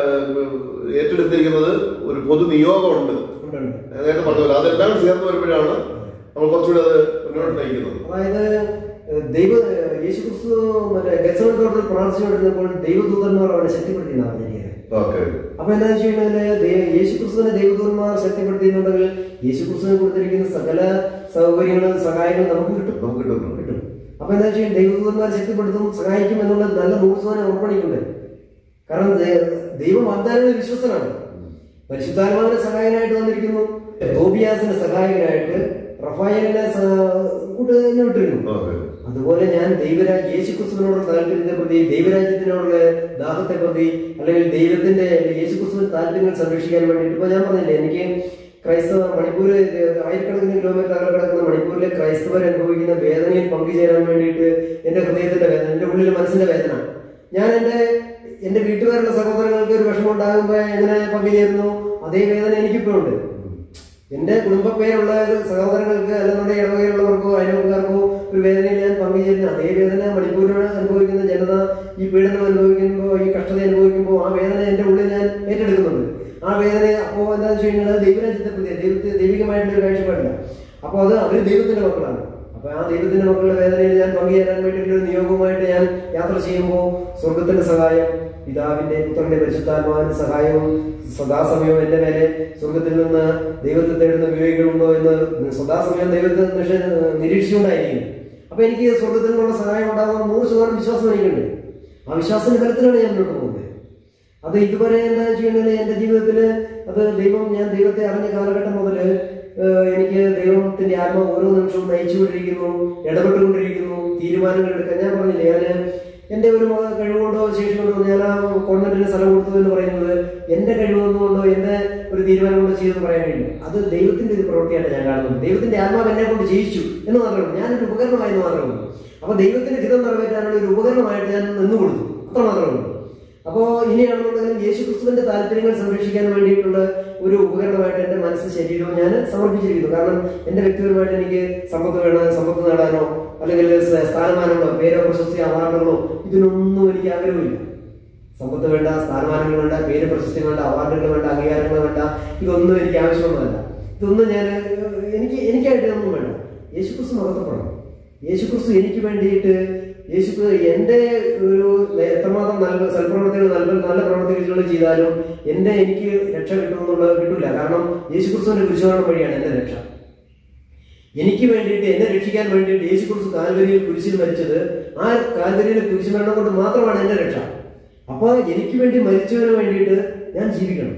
ഏറ്റെടുത്തിരിക്കുന്നത് ഒരു പൊതു നിയോഗമുണ്ട് ഉണ്ടുണ്ട്. നേരത്തെ പറഞ്ഞല്ലോ അതെല്ലാം ചേർന്ന് വരുമ്പോഴാണ് നമ്മൾ കുറച്ചുകൂടി അത് മുന്നോട്ട് നയിക്കുന്നത് അതായത് ഏഹ്, ദൈവ ഏഹ്, യേശു ക്രിസ്തു മറ്റേ ഗസവൻ തോട്ടത്തിൽ പ്രാർത്ഥിച്ചുകൊണ്ടിരുന്നപ്പോൾ ദൈവദൂതന്മാർ അവനെ ശക്തിപ്പെടുത്തിയെന്നാണ് പറഞ്ഞിരിക്കുന്നത് ഓക്കെ അപ്പൊ എന്താ വെച്ചിട്ടുണ്ടെങ്കിൽ യേശു ക്രിസ്തുവിനെ ദൈവദൂതന്മാർ ശക്തിപ്പെടുത്തിയെന്നുണ്ടെങ്കിൽ യേശു ക്രിസ്തുവിനെ കൊടുത്തിരിക്കുന്ന സകല സൗകര്യങ്ങളും സഹായങ്ങളും നമുക്ക് കിട്ടും നമുക്ക് കിട്ടുന്നുണ്ട് കിട്ടും അപ്പൊ എന്താ വെച്ചാൽ ദൈവദൂതന്മാർ ശക്തിപ്പെടുത്തും സഹായിക്കും എന്നുള്ള നല്ല നൂറ് ശതമാനം ഉറപ്പണിക്കുണ്ട് കാരണം ദൈ- ദൈവം വാഗ്ദാനങ്ങളിൽ വിശ്വസ്തനാണ് പരിശുദ്ധാത്മാവിന്റെ സഹായകനായിട്ട് വന്നിരിക്കുന്നു തോബിയാസിന്റെ സഹായകനായിട്ട് റഫായലിനെ സ- കൂട്ടുകാരനെ വിട്ടിരുന്നു ഓക്കെ അതുപോലെ ഞാൻ ദൈവരാജ് യേശു ക്രിസ്തുവിനോടുള്ള താല്പര്യത്തെ പ്രതി ദൈവരാജ്യത്തിനോടുള്ള ദാഹത്തെ പ്രതി അല്ലെങ്കിൽ ദൈവത്തിന്റെ യേശു ക്രിസ്തുവിന്റെ താല്പര്യങ്ങൾ സംരക്ഷിക്കാൻ വേണ്ടിയിട്ട് ഇപ്പൊ ഞാൻ പറഞ്ഞില്ലേ എനിക്ക് ക്രൈസ്തവ മണിപ്പൂർ ആയിരക്കണക്കിന് കിലോമീറ്റർ അകലെ കിടക്കുന്ന മണിപ്പൂരിലെ ക്രൈസ്തവർ അനുഭവിക്കുന്ന വേദനയിൽ പങ്കുചേരാൻ വേണ്ടിയിട്ട് എന്റെ ഹൃദയത്തിന്റെ വേദന എന്റെ ഉള്ളിലെ മനസ്സിന്റെ വേദന ഞാൻ എന്റെ എന്റെ വീട്ടുകാരുടെ സഹോദരങ്ങൾക്ക് ഒരു വിഷമം ഉണ്ടാകുമ്പോൾ എങ്ങനെ പങ്കുചേരുന്നു അതേ വേദന എനിക്കിപ്പോഴുണ്ട് എന്റെ കുടുംബ പേരുള്ള സഹോദരങ്ങൾക്ക് അല്ലെന്നുണ്ടെങ്കിൽ ഇടവകയിലുള്ളവർക്കോ അയൽവക്കാർക്കോ ഒരു വേദനയിൽ ഞാൻ പങ്കുചേരുന്ന അതേ വേദന മണിപ്പൂരിൽ അനുഭവിക്കുന്ന ജനത ഈ പീഡനം അനുഭവിക്കുമ്പോൾ ഈ കഷ്ടത അനുഭവിക്കുമ്പോൾ ആ വേദന എന്റെ ഉള്ളിൽ ഞാൻ ഏറ്റെടുക്കുന്നുണ്ട് ആ വേദന അപ്പോ എന്താ വെച്ച് കഴിഞ്ഞാൽ ദൈവരാജ്യത്തെ പ്രതി ദൈവത്തെ ദൈവികമായിട്ടുള്ള ഒരു കാഴ്ചപ്പാടില്ല അപ്പൊ അത് അവര് ദൈവത്തിന്റെ മക്കളാണ് അപ്പൊ ആ ദൈവത്തിന്റെ മക്കളുടെ വേദനയിൽ ഞാൻ പങ്കുചേരാൻ വേണ്ടിയിട്ടുള്ള ഒരു നിയോഗവുമായിട്ട് ഞാൻ യാത്ര ചെയ്യുമ്പോൾ സ്വർഗത്തിന്റെ സഹായം പിതാവിന്റെ പുത്രന്റെ പരിശുദ്ധാത്മാവിന്റെ സഹായവും സദാസമയവും എന്റെ മേലെ സ്വർഗത്തിൽ നിന്ന് ദൈവത്തെ തേടുന്ന വിവേകികളുണ്ടോ എന്ന് സദാസമയം ദൈവത്തെ നിഷ- നിരീക്ഷിച്ചുകൊണ്ടായിരിക്കും അപ്പൊ എനിക്ക് സ്വർഗത്തിൽ നിന്നുള്ള സഹായം ഉണ്ടാകുന്ന നൂറ് ശതമാനം വിശ്വാസം എനിക്കുണ്ട് ആ വിശ്വാസത്തിന്റെ ബലത്തിലാണ് ഞാൻ മുന്നോട്ട് പോകുന്നത് അത് ഇതുവരെ എന്താ ചെയ്യുന്നത് എന്റെ ജീവിതത്തിൽ അത് ദൈവം ഞാൻ ദൈവത്തെ അറിഞ്ഞ കാലഘട്ടം മുതൽ എനിക്ക് ദൈവത്തിന്റെ ആത്മ ഓരോ നിമിഷവും നയിച്ചുകൊണ്ടിരിക്കുന്നു ഇടപെട്ടുകൊണ്ടിരിക്കുന്നു തീരുമാനങ്ങൾ എടുക്കാൻ ഞാൻ പറഞ്ഞില്ലേ ഞാൻ എന്റെ ഒരു മ- കഴിവുകൊണ്ടോ ശേഷി കൊണ്ടോ ഞാൻ ആ കോൺവെന്റിന് സ്ഥലം കൊടുത്തു എന്ന് പറയുന്നത് എന്റെ കഴിവൊന്നുകൊണ്ടോ എന്റെ ഒരു തീരുമാനം കൊണ്ട് ചെയ്തെന്ന് പറയാൻ കഴിയില്ല അത് ദൈവത്തിന്റെ ഒരു പ്രവൃത്തിയായിട്ട് ഞാൻ കാണുന്നത് ദൈവത്തിന്റെ ആത്മാവ് എന്നെ കൊണ്ട് ജയിച്ചു എന്ന് മാത്രമേ ഉള്ളൂ ഞാനൊരു ഉപകരണമായി എന്ന് മാത്രമേ ഉള്ളൂ അപ്പൊ ദൈവത്തിന്റെ ഹിതം നിറവേറ്റാനുള്ള ഒരു ഉപകരണമായിട്ട് ഞാൻ നിന്ന് കൊടുത്തു അത്ര മാത്രമേ ഉള്ളൂ അപ്പോ ഇനിയാണെന്നുണ്ടെങ്കിലും യേശു ക്രിസ്തുവിന്റെ താല്പര്യങ്ങൾ സംരക്ഷിക്കാൻ വേണ്ടിയിട്ടുള്ള ഒരു ഉപകരണമായിട്ട് എന്റെ മനസ്സ് ശരീരവും ഞാൻ സമർപ്പിച്ചിരിക്കുന്നു കാരണം എന്റെ വ്യക്തിപരമായിട്ട് എനിക്ക് സമ്പത്ത് വേണം സമ്പത്ത് നേടാനോ അല്ലെങ്കിൽ സ- സ്ഥാനമാനങ്ങളോ പേരോ പ്രശസ്തി അവാർഡുകളോ ഇതിനൊന്നും എനിക്ക് ആഗ്രഹമില്ല സമ്പത്ത് വേണ്ട സ്ഥാനമാനങ്ങൾ വേണ്ട പേര് പ്രശസ്തി വേണ്ട അവാർഡുകൾ വേണ്ട അംഗീകാരങ്ങൾ വേണ്ട ഇതൊന്നും എനിക്ക് ആവശ്യമൊന്നുമല്ല ഇതൊന്നും ഞാൻ എനിക്ക് എനിക്കായിട്ട് ഇതൊന്നും വേണ്ട യേശുക്രിസ്തു മഹത്വപ്പെടണം യേശുക്രിസ്തു എനിക്ക് വേണ്ടിയിട്ട് യേശു എന്റെ ഒരു എത്രമാത്രം നല്ല സൽപ്രവർത്തികൾ നല്ല നല്ല പ്രവർത്തികൾ ചെയ്താലും എന്റെ എനിക്ക് രക്ഷ കിട്ടുമെന്നുള്ളത് കിട്ടില്ല കാരണം യേശുക്രിസ്തുവിന്റെ കുരിശുമരണം വഴിയാണ് എന്റെ രക്ഷ എനിക്ക് വേണ്ടിയിട്ട് എന്നെ രക്ഷിക്കാൻ വേണ്ടിയിട്ട് യേശുക്രിസ്തു കാൽവരിയിൽ കുരിശിൽ മരിച്ചത് ആ കാൽവരിയിലെ കുരിശുമരണം കൊണ്ട് മാത്രമാണ് എന്റെ രക്ഷ അപ്പൊ എനിക്ക് വേണ്ടി മരിച്ചവന് വേണ്ടിയിട്ട് ഞാൻ ജീവിക്കണം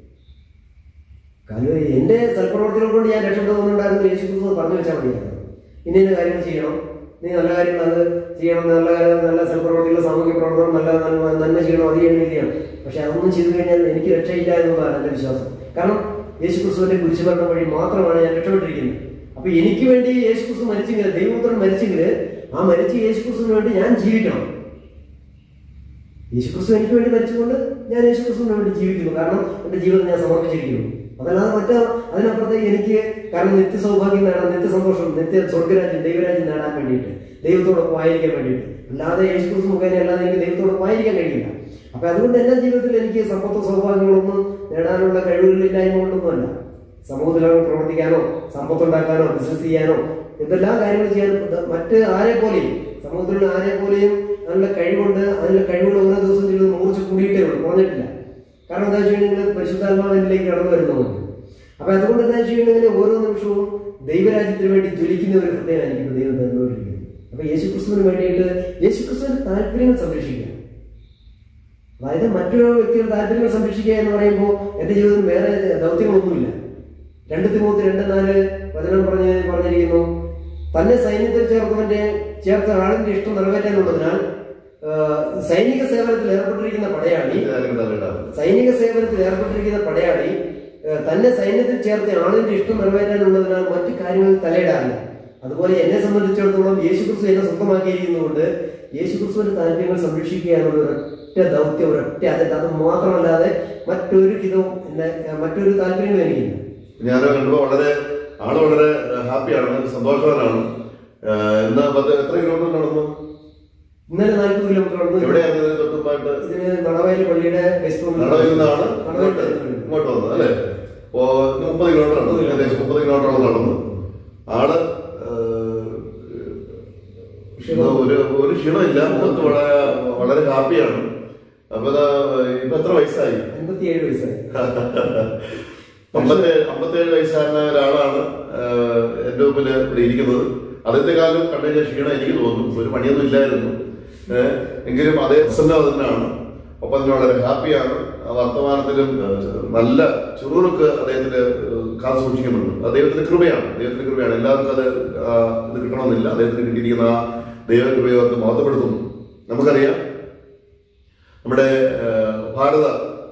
കാരണം എന്റെ സൽപ്രവർത്തികൾ കൊണ്ട് ഞാൻ രക്ഷപ്പെടുന്നുണ്ടായിരുന്നു യേശു ക്രിസ്തു പറഞ്ഞു വെച്ചാൽ മതിയായിരുന്നു ഇന്ന ഇന്ന കാര്യങ്ങൾ ചെയ്യണം നീ നല്ല കാര്യങ്ങൾ അത് ചെയ്യണം നല്ല കാര്യം നല്ല സൽപ്രവർത്തികൾ സാമൂഹ്യ പ്രവർത്തനം നല്ല നന്മ നന്മ ചെയ്യണം അത് ചെയ്യണം ഇത് ചെയ്യണം പക്ഷെ അതൊന്നും ചെയ്തു കഴിഞ്ഞാൽ എനിക്ക് രക്ഷയില്ല എന്നുള്ളതാണ് എന്റെ വിശ്വാസം കാരണം യേശു ക്രിസ്തുവിന്റെ കുരിശുമരണം വഴി മാത്രമാണ് ഞാൻ രക്ഷപ്പെട്ടിരിക്കുന്നത് അപ്പൊ എനിക്ക് വേണ്ടി യേശു ക്രിസ്തു മരിച്ചെങ്കിൽ ദൈവപുത്രൻ മരിച്ചെങ്കിൽ ആ മരിച്ച യേശു ക്രിസ്തുവിന് വേണ്ടി ഞാൻ ജീവിക്കണം യേശുക്രിസ്തു എനിക്ക് വേണ്ടി മരിച്ചുകൊണ്ട് ഞാൻ യേശുക്രിസ്തുവിന് വേണ്ടി ജീവിക്കുന്നു കാരണം എന്റെ ജീവിതം ഞാൻ സമർപ്പിച്ചിരിക്കുന്നു അതല്ലാതെ മറ്റ് അതിനപ്പുറത്തേക്ക് എനിക്ക് കാരണം നിത്യ സൗഭാഗ്യം നേടാൻ നിത്യ സന്തോഷം നിത്യ സ്വർഗരാജ്യം ദൈവരാജ്യം നേടാൻ വേണ്ടിയിട്ട് ദൈവത്തോടൊപ്പം ആയിരിക്കാൻ വേണ്ടിയിട്ട് അല്ലാതെ യേശുക്രിസ്തു മുഖേന അല്ലാതെ എനിക്ക് ദൈവത്തോടൊപ്പം ആയിരിക്കാൻ കഴിയില്ല അപ്പൊ അതുകൊണ്ട് എന്റെ ജീവിതത്തിൽ എനിക്ക് സമ്പത്തോ സൗഭാഗ്യങ്ങളൊന്നും നേടാനുള്ള കഴിവുകളില്ലായ്മ കൊണ്ടൊന്നുമല്ല സമൂഹത്തിൽ പ്രവർത്തിക്കാനോ സമ്പത്തുണ്ടാക്കാനോ ബിസിനസ് ചെയ്യാനോ എന്തെല്ലാം കാര്യങ്ങൾ ചെയ്യാൻ മറ്റ് ആരെ പോലെയും സമൂഹത്തിലുള്ള ആരെ പോലെയും അതിനുള്ള കഴിവുണ്ട് അതിനുള്ള കഴിവുകൾ ഓരോ ദിവസം ചെയ്ത് മൂർച്ച കൂടിയിട്ടേ ഉള്ളൂ കുറഞ്ഞിട്ടില്ല കാരണം എന്താ വെച്ചിട്ടുണ്ടെങ്കിൽ പരിശുദ്ധാത്മാവിലേക്ക് കടന്നു വരുന്നതുകൊണ്ട് അപ്പൊ അതുകൊണ്ട് എന്താ വെച്ചിട്ടുണ്ടെങ്കിൽ ഓരോ നിമിഷവും ദൈവരാജ്യത്തിന് വേണ്ടി ജ്വലിക്കുന്ന ഒരു ഹൃദയമായിരിക്കും ദൈവം തന്നുകൊണ്ടിരിക്കുന്നത് അപ്പൊ യേശുക്രിസ്തുവിന് വേണ്ടിയിട്ട് യേശുക്രിസ്തുവിന്റെ താല്പര്യങ്ങൾ സംരക്ഷിക്കുക അതായത് മറ്റൊരു വ്യക്തിയുടെ താല്പര്യങ്ങൾ സംരക്ഷിക്കുക എന്ന് പറയുമ്പോൾ എന്റെ ജീവിതത്തിൽ വേറെ ദൗത്യങ്ങളൊന്നുമില്ല രണ്ട് തിമൂത്തി രണ്ട് നാല് വചനം പറഞ്ഞ് പറഞ്ഞിരിക്കുന്നു തന്നെ സൈന്യത്തിൽ ചേർത്തവന്റെ ചേർത്ത ആളിന്റെ ഇഷ്ടം നിറവേറ്റാനുള്ളതിനാൽ ആ, സൈനിക സേവനത്തിൽ ഏർപ്പെട്ടിരിക്കുന്ന പടയാളി ഈ കാര്യങ്ങൾ തള്ളിയിടാം. സൈനിക സേവനത്തിൽ ഏർപ്പെട്ടിരിക്കുന്ന പടയാളി ഏഹ്, തന്നെ സൈന്യത്തിൽ ചേർത്ത ആളിന്റെ ഇഷ്ടം നിറവേറ്റാനുള്ളതിനാൽ മറ്റു കാര്യങ്ങളിൽ തലയിടാറില്ല അതുപോലെ എന്നെ സംബന്ധിച്ചിടത്തോളം യേശുക്രിസ്തു എന്നെ സ്വന്തമാക്കിയിരിക്കുന്നതുകൊണ്ട് യേശുക്രിസ്തുവിന്റെ താല്പര്യങ്ങൾ സംരക്ഷിക്കുക എന്നുള്ള ഒരൊറ്റ ദൗത്യം ഒരൊറ്റ അജണ്ട അത് മാത്രമല്ലാതെ മറ്റൊരു ഹിതവും എന്റെ ഏഹ്, മറ്റൊരു താല്പര്യങ്ങളും എനിക്കില്ല ഞാൻ കണ്ടപ്പോൾ വളരെ ആള് വളരെ ഹാപ്പിയാണ് സന്തോഷവാനാണ് ഏഹ് ഇന്ന് പത്ത് എത്ര കിലോമീറ്റർ നടന്നു ഇന്നലെ നാൽപ്പത് കിലോമീറ്റർ നടന്നു എവിടെയായിരുന്നു ഇതിന് തൊട്ടുമ്പായിട്ട് ഇതിന് നടവയൽ പള്ളിയുടെ വെസ്റ്റ് റൂമിൽ നടവിൽ നിന്നാണ് നടവയൽ ഇങ്ങോട്ട് പള്ളിയിൽ. ഇങ്ങോട്ട് വന്നത് അല്ലേ അപ്പോ ഇന്ന് മുപ്പത് കിലോമീറ്റർ ആണ് ഏകദേശം മുപ്പത് കിലോമീറ്ററോളം നടന്നു ആള് ഏഹ്, ഇന്ന് ഒരു ഒരു ക്ഷീണമില്ല മുഖത്ത് വളരെ വളരെ ഹാപ്പിയാണ് അപ്പൊ ഇതാ, ഇപ്പൊ എത്ര വയസ്സായി അൻപത്തിയേഴ് വയസ്സായി അമ്പത്തി അമ്പത്തേഴ് വയസ്സായ ഒരാളാണ് ആഹ്, എന്റെ മുമ്പിൽ ഇവിടെ ഇരിക്കുന്നത് അതിന്റെ കാലം കണ്ടു ക്ഷീണം എനിക്ക് തോന്നുന്നു ഒരു പണിയൊന്നും ഇല്ലായിരുന്നു ഏഹ്, എങ്കിലും അതേ പ്രസന്ന തന്നെയാണ് ഒപ്പം തന്നെ വളരെ ഹാപ്പിയാണ് ആ വർത്തമാനത്തിലും ആഹ്, നല്ല ചുറുറുക്ക് അദ്ദേഹത്തിന്റെ ആഹ്, കാത്തു സൂക്ഷിക്കുന്നുണ്ട് അത് ദൈവത്തിന്റെ കൃപയാണ് ദൈവത്തിന്റെ കൃപയാണ് എല്ലാവർക്കും അത് ആഹ്, ഇത് കിട്ടണമെന്നില്ല അദ്ദേഹത്തിന് കിട്ടിയിരിക്കുന്ന ആ ദൈവകൃപയെ അവർക്ക് മഹത്വപ്പെടുത്തുന്നു നമുക്കറിയാം നമ്മുടെ ആഹ്, ഭാരത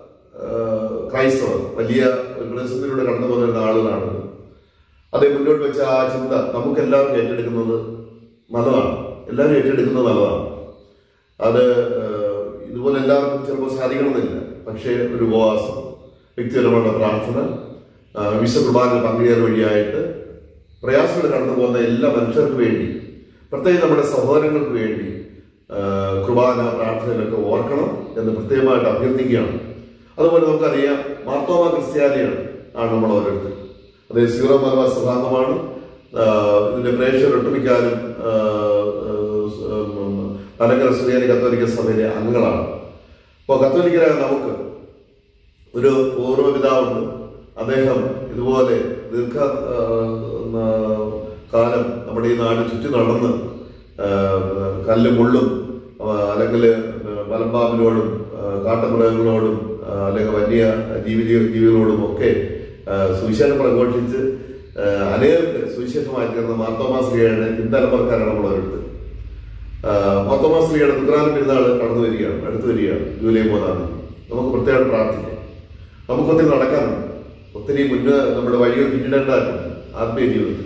ആഹ്, ക്രൈസ്തവർ വലിയ ഒരു പ്രതിസന്ധിയിലൂടെ കടന്നു പോകുന്ന ആളുകളാണ് അതേ മുന്നോട്ട് വെച്ച ആ ചിന്ത നമുക്ക് എല്ലാവർക്കും ഏറ്റെടുക്കുന്നത് നല്ലതാണ് എല്ലാവരും ഏറ്റെടുക്കുന്നത് നല്ലതാണ് അത് ആഹ്, ഇതുപോലെ എല്ലാവർക്കും ചിലപ്പോൾ സാധിക്കണമെന്നില്ല പക്ഷേ ഒരു ഉപവാസം വ്യക്തിപരമായ പ്രാർത്ഥന ആഹ്, വിശുദ്ധ കുർബാന പങ്കുചേരൽ വഴിയായിട്ട് പ്രയാസങ്ങൾ കടന്നു പോകുന്ന എല്ലാ മനുഷ്യർക്ക് വേണ്ടി പ്രത്യേകിച്ച് നമ്മുടെ സഹോദരങ്ങൾക്ക് വേണ്ടി ആഹ്, കുർബാന പ്രാർത്ഥനയിലൊക്കെ ഓർക്കണം എന്ന് പ്രത്യേകമായിട്ട് അഭ്യർത്ഥിക്കുകയാണ് അതുപോലെ നമുക്കറിയാം മാർത്തോമ ക്രിസ്ത്യാനിയാണ് ആണ് നമ്മൾ ഓരോരുത്തർ അത് സീറോ മലബാർ സഭാംഗമാണ് ആഹ്, ഇതിന്റെ പ്രേക്ഷകർ ഒട്ടുമിക്കാനും ആഹ്, ആഹ്, ഉം, മലങ്കര സുറിയാനി കത്തോലിക്ക സഭയിലെ അംഗങ്ങളാണ് അപ്പോൾ കത്തോലിക്കരായ നമുക്ക് ഒരു പൂർവ്വപിതാവുണ്ട് അദ്ദേഹം ഇതുപോലെ ദീർഘ ആ, ആ, കാലം നമ്മുടെ ഈ നാട് ചുറ്റി നടന്ന് ആ, കല്ലും മുള്ളും ആ, അല്ലെങ്കിൽ മലമ്പാമ്പിനോടും ആ, കാട്ടുമൃഗങ്ങളോടും ആ, അല്ലെങ്കിൽ വന്യ ജീവി ജീവികളോടും ഒക്കെ ആ, സുവിശേഷം പ്രഘോഷിച്ച് ആ, അനേകർക്ക് സുവിശേഷമായി തീർന്ന മാർത്തോമാശ്രീയുടെ പിന്തലപ്പുറക്കാരാണ് നമ്മൾ ഓരോരുത്തർ മൊത്തമാശ്രീയുടെ ഉത്രാനം പെരുന്നാൾ കടന്നു വരികയാണ് അടുത്തു വരികയാണ് ജൂലൈ മൂന്നാം തീയതി നമുക്ക് പ്രത്യേകം പ്രാർത്ഥിക്കാം നമുക്ക് ഒത്തിരി നടക്കാനുണ്ട് ഒത്തിരി മുന്നേ നമ്മുടെ വഴികൾ പിന്നിടേണ്ടതായിട്ടുണ്ട് ആത്മീയ ജീവിതത്തിൽ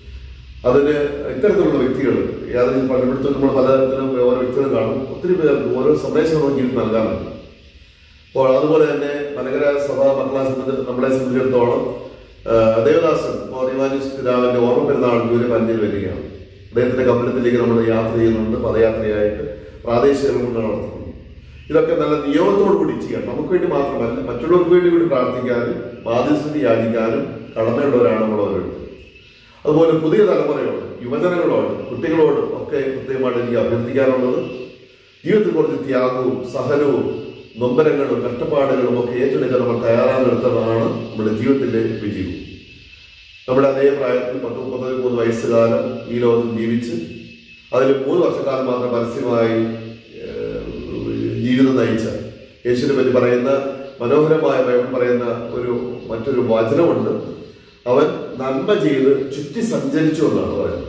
അതിന് ഇത്തരത്തിലുള്ള വ്യക്തികൾ യാതൊരു പലയിടത്തും നമ്മൾ പലതരത്തിലും ഓരോ വ്യക്തികളും കാണും ഒത്തിരി പേർക്ക് ഓരോ സന്ദേശങ്ങൾ നമുക്ക് ഇതിൽ നൽകാനുണ്ട് അപ്പോൾ അതുപോലെ തന്നെ മലകര സഭ മക്കളെ സംബന്ധിച്ച് നമ്മളെ സംബന്ധിച്ചിടത്തോളം ആ, ദേവദാസൻ മോദിമാനിസ് പിതാവിന്റെ ഓർമ്മ പെരുന്നാൾ ജൂലൈ പതിനഞ്ചിന് വരികയാണ് അദ്ദേഹത്തിന്റെ കമ്പലത്തിലേക്ക് നമ്മൾ യാത്ര ചെയ്യുന്നുണ്ട് പദയാത്രയായിട്ട് പ്രാദേശിക കൊണ്ട് നടത്തുന്നു ഇതൊക്കെ നല്ല നിയമത്തോടു കൂടി ചെയ്യാം നമുക്ക് വേണ്ടി മാത്രമല്ല മറ്റുള്ളവർക്ക് വേണ്ടി കൂടി പ്രാർത്ഥിക്കാനും ബാധ്യസ്ഥിതി യാചിക്കാനും കടമയുള്ളവരാണ് നമ്മൾ ഓരോരുത്തർ അതുപോലെ പുതിയ തലമുറയോട് യുവജനങ്ങളോട് കുട്ടികളോട് ഒക്കെ പ്രത്യേകമായിട്ട് എനിക്ക് അഭ്യർത്ഥിക്കാനുള്ളത് ജീവിതത്തിൽ കുറച്ച് ത്യാഗവും സഹനവും നൊമ്പരങ്ങളും കഷ്ടപ്പാടുകളും ഒക്കെ ഏറ്റെടുക്കാൻ നമ്മൾ തയ്യാറാകുന്നിടത്തതാണ് നമ്മുടെ ജീവിതത്തിലെ വിജയം നമ്മുടെ അതേ പ്രായത്തിൽ പത്ത് മുപ്പത്തി മൂന്ന് വയസ്സുകാലം ഈ ലോകത്തിൽ ജീവിച്ച് അതിൽ മൂന്ന് വർഷക്കാലം മാത്രം പരസ്യമായി ഏഹ്, ജീവിതം നയിച്ച യേശുവിനെ പറ്റി പറയുന്ന മനോഹരമായ ബൈബിൾ പറയുന്ന ഒരു മറ്റൊരു വചനമുണ്ട് അവൻ നന്മ ചെയ്ത് ചുറ്റി സഞ്ചരിച്ചു എന്നാണ് പറയുന്നത്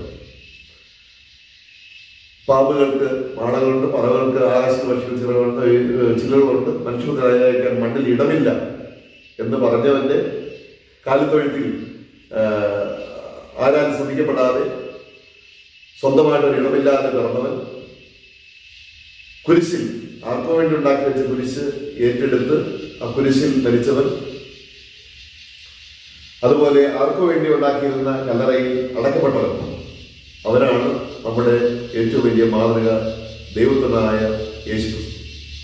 പാമ്പുകൾക്ക് മാളകളുണ്ട് പറവകൾക്ക് ആകാശ പക്ഷികൾ ചിലകളുണ്ട് ഏഹ് ചിലകളുണ്ട് മനുഷ്യർക്ക് അയക്കാൻ മണ്ണിൽ ഇടമില്ല എന്ന് പറഞ്ഞവന്റെ കാലിത്തൊഴുത്തിൽ ആഹ്, ആരാലും ശ്രദ്ധിക്കപ്പെടാതെ സ്വന്തമായിട്ട് ഒരു ഇടമില്ലാതെ പിറന്നവൻ കുരിശിൽ ആർക്കു വേണ്ടി ഉണ്ടാക്കി വെച്ച കുരിശ് ഏറ്റെടുത്ത് ആ കുരിശിൽ മരിച്ചവൻ അതുപോലെ ആർക്കു വേണ്ടി ഉണ്ടാക്കിയിരുന്ന കല്ലറയിൽ അടക്കപ്പെട്ടവൻ അവരാണ് നമ്മുടെ ഏറ്റവും വലിയ മാതൃക ദൈവത്തിനായ യേശു ക്രിസ്തു.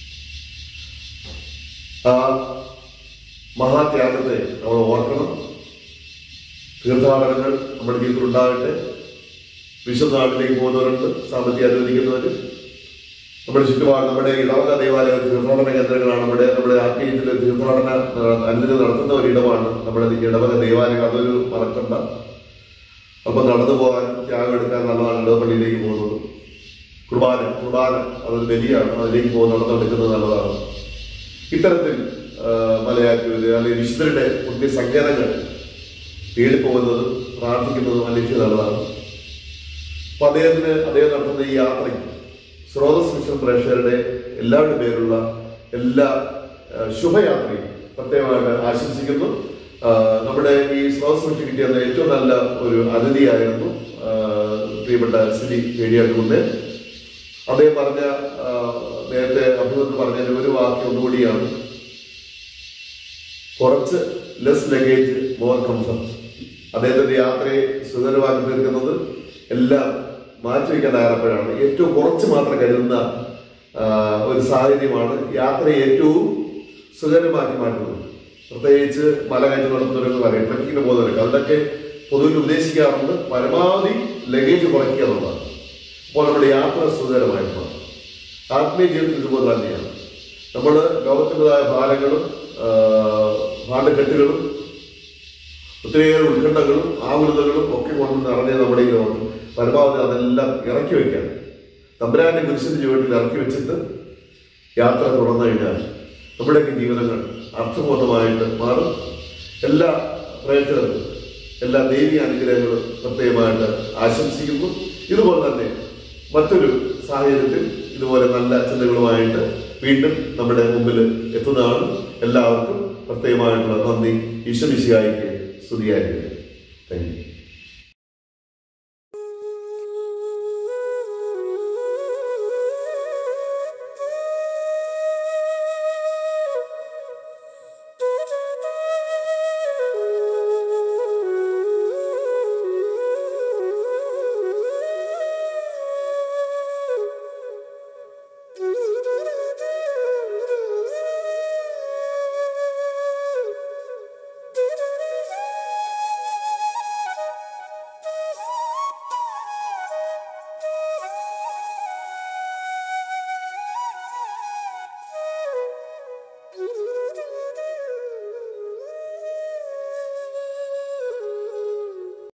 ആ മഹാത്യാഗത്തെ നമ്മൾ ഓർക്കണം തീർത്ഥാടനങ്ങൾ നമ്മുടെ ജീവിതത്തിൽ ഉണ്ടാകട്ടെ വിശുദ്ധ നാട്ടിലേക്ക് പോകുന്നവരുണ്ട് സാമ്പത്തികം അനുവദിക്കുന്നവർ നമ്മുടെ ചുറ്റുപാട് നമ്മുടെ ഇടവക ദേവാലയ തീർത്ഥാടന കേന്ദ്രങ്ങളാണ് നമ്മുടെ നമ്മുടെ ആത്മീയത്തിൽ തീർത്ഥാടന ആ, അനുദിനം നടത്തുന്ന ഒരു ഇടമാണ് നമ്മുടെ ഇടവക ദേവാലയം അതൊരു മറക്കണ്ട അപ്പൊ നടന്നു പോകാൻ ത്യാഗം എടുക്കാൻ നല്ലതാണ് ഇടവപ്പള്ളിയിലേക്ക് പോകുന്നത് കുർബാന കുർബാന അതൊരു ബലിയാണ് അതിലേക്ക് പോകുന്ന നടന്നെടുക്കുന്നത് നല്ലതാണ് ഇത്തരത്തിൽ ആ, മലയാറ്റൂര് അല്ലെങ്കിൽ വിശുദ്ധരുടെ പുതിയ സങ്കേതങ്ങൾ തേടിപ്പോകുന്നതും പ്രാർത്ഥിക്കുന്നതും അന്വേഷിച്ച് നല്ലതാണ് അപ്പൊ അദ്ദേഹത്തിന് അദ്ദേഹം നടത്തുന്ന ഈ യാത്രയ്ക്ക് സ്രോതസ് മിഷൻ പ്രേക്ഷകരുടെ എല്ലാവരുടെ പേരുള്ള എല്ലാ ആ, ശുഭയാത്രയും പ്രത്യേകമായിട്ട് ആശംസിക്കുന്നു ആ, നമ്മുടെ ഈ സ്രോതസ് മിഷൻ കിട്ടിയ ഏറ്റവും നല്ല ഒരു അതിഥിയായിരുന്നു ആ, പ്രിയപ്പെട്ട ശ്രീ വേടിയാട്ടുകുന്നേ അദ്ദേഹം പറഞ്ഞ ആ, നേരത്തെ അഭിമുഖത്തിൽ പറഞ്ഞ ഒരു വാക്യം ഒന്നുകൂടിയാണ് കുറച്ച് ലെസ് ലഗേജ് മോർ കംഫർട്ട് അദ്ദേഹത്തിന്റെ യാത്രയെ സുഖകരമാക്കി തീർക്കുന്നത് എല്ലാം മാറ്റിവെക്കാൻ തയ്യാറപ്പോഴാണ് ഏറ്റവും കുറച്ച് മാത്രം കരുതുന്ന ആ, ഒരു സാഹചര്യമാണ് യാത്രയെ ഏറ്റവും സുഖകരമാക്കി മാറ്റുന്നത് പ്രത്യേകിച്ച് മല കയറ്റി നടത്തുന്നവരൊക്കെ പറയും ട്രക്കിങ്ങിന് പോകുന്നവരൊക്കെ അവരുടെയൊക്കെ പൊതുവിൽ ഉപദേശിക്കാറുണ്ട് പരമാവധി ലഗേജ് കുറയ്ക്കുക എന്നുള്ളതാണ് അപ്പോൾ നമ്മുടെ യാത്ര സുഖകരമായിട്ട് മാറും ആത്മീയ ജീവിതത്തിൽ ഇതുപോലെ തന്നെയാണ് നമ്മൾ ലോകത്തിൻ്റെതായ ഭാരങ്ങളും ആ, ഭാണ്ഡക്കെട്ടുകളും ഒത്തിരിയേറെ ഉത്കണ്ഠകളും ആകുലതകളും ഒക്കെ കൊണ്ട് നിറഞ്ഞ നമ്മുടെ ഈ ലോകം പരമാവധി അതെല്ലാം ഇറക്കി വെക്കാൻ തമ്പുരാന്റെ കുരിശിന്റെ ചുവട്ടിൽ ഇറക്കി വെച്ചിട്ട് യാത്ര തുടർന്നു കഴിഞ്ഞാൽ നമ്മുടെയൊക്കെ ജീവിതങ്ങൾ അർത്ഥപൂർണ്ണമായിട്ട് മാറും എല്ലാ പ്രേക്ഷകർക്കും എല്ലാ ദൈവീയ അനുഗ്രഹങ്ങളും പ്രത്യേകമായിട്ട് ആശംസിക്കുന്നു ഇതുപോലെ തന്നെ മറ്റൊരു സാഹചര്യത്തിൽ ഇതുപോലെ നല്ല ചിന്തകളുമായിട്ട് വീണ്ടും നമ്മുടെ മുമ്പിൽ എത്തുന്നതാണ് എല്ലാവർക്കും പ്രത്യേകമായിട്ടുള്ള നന്ദി ഈശ്വരിശിയായിക്ക് സ്തുതിയായിരിക്കും താങ്ക് യു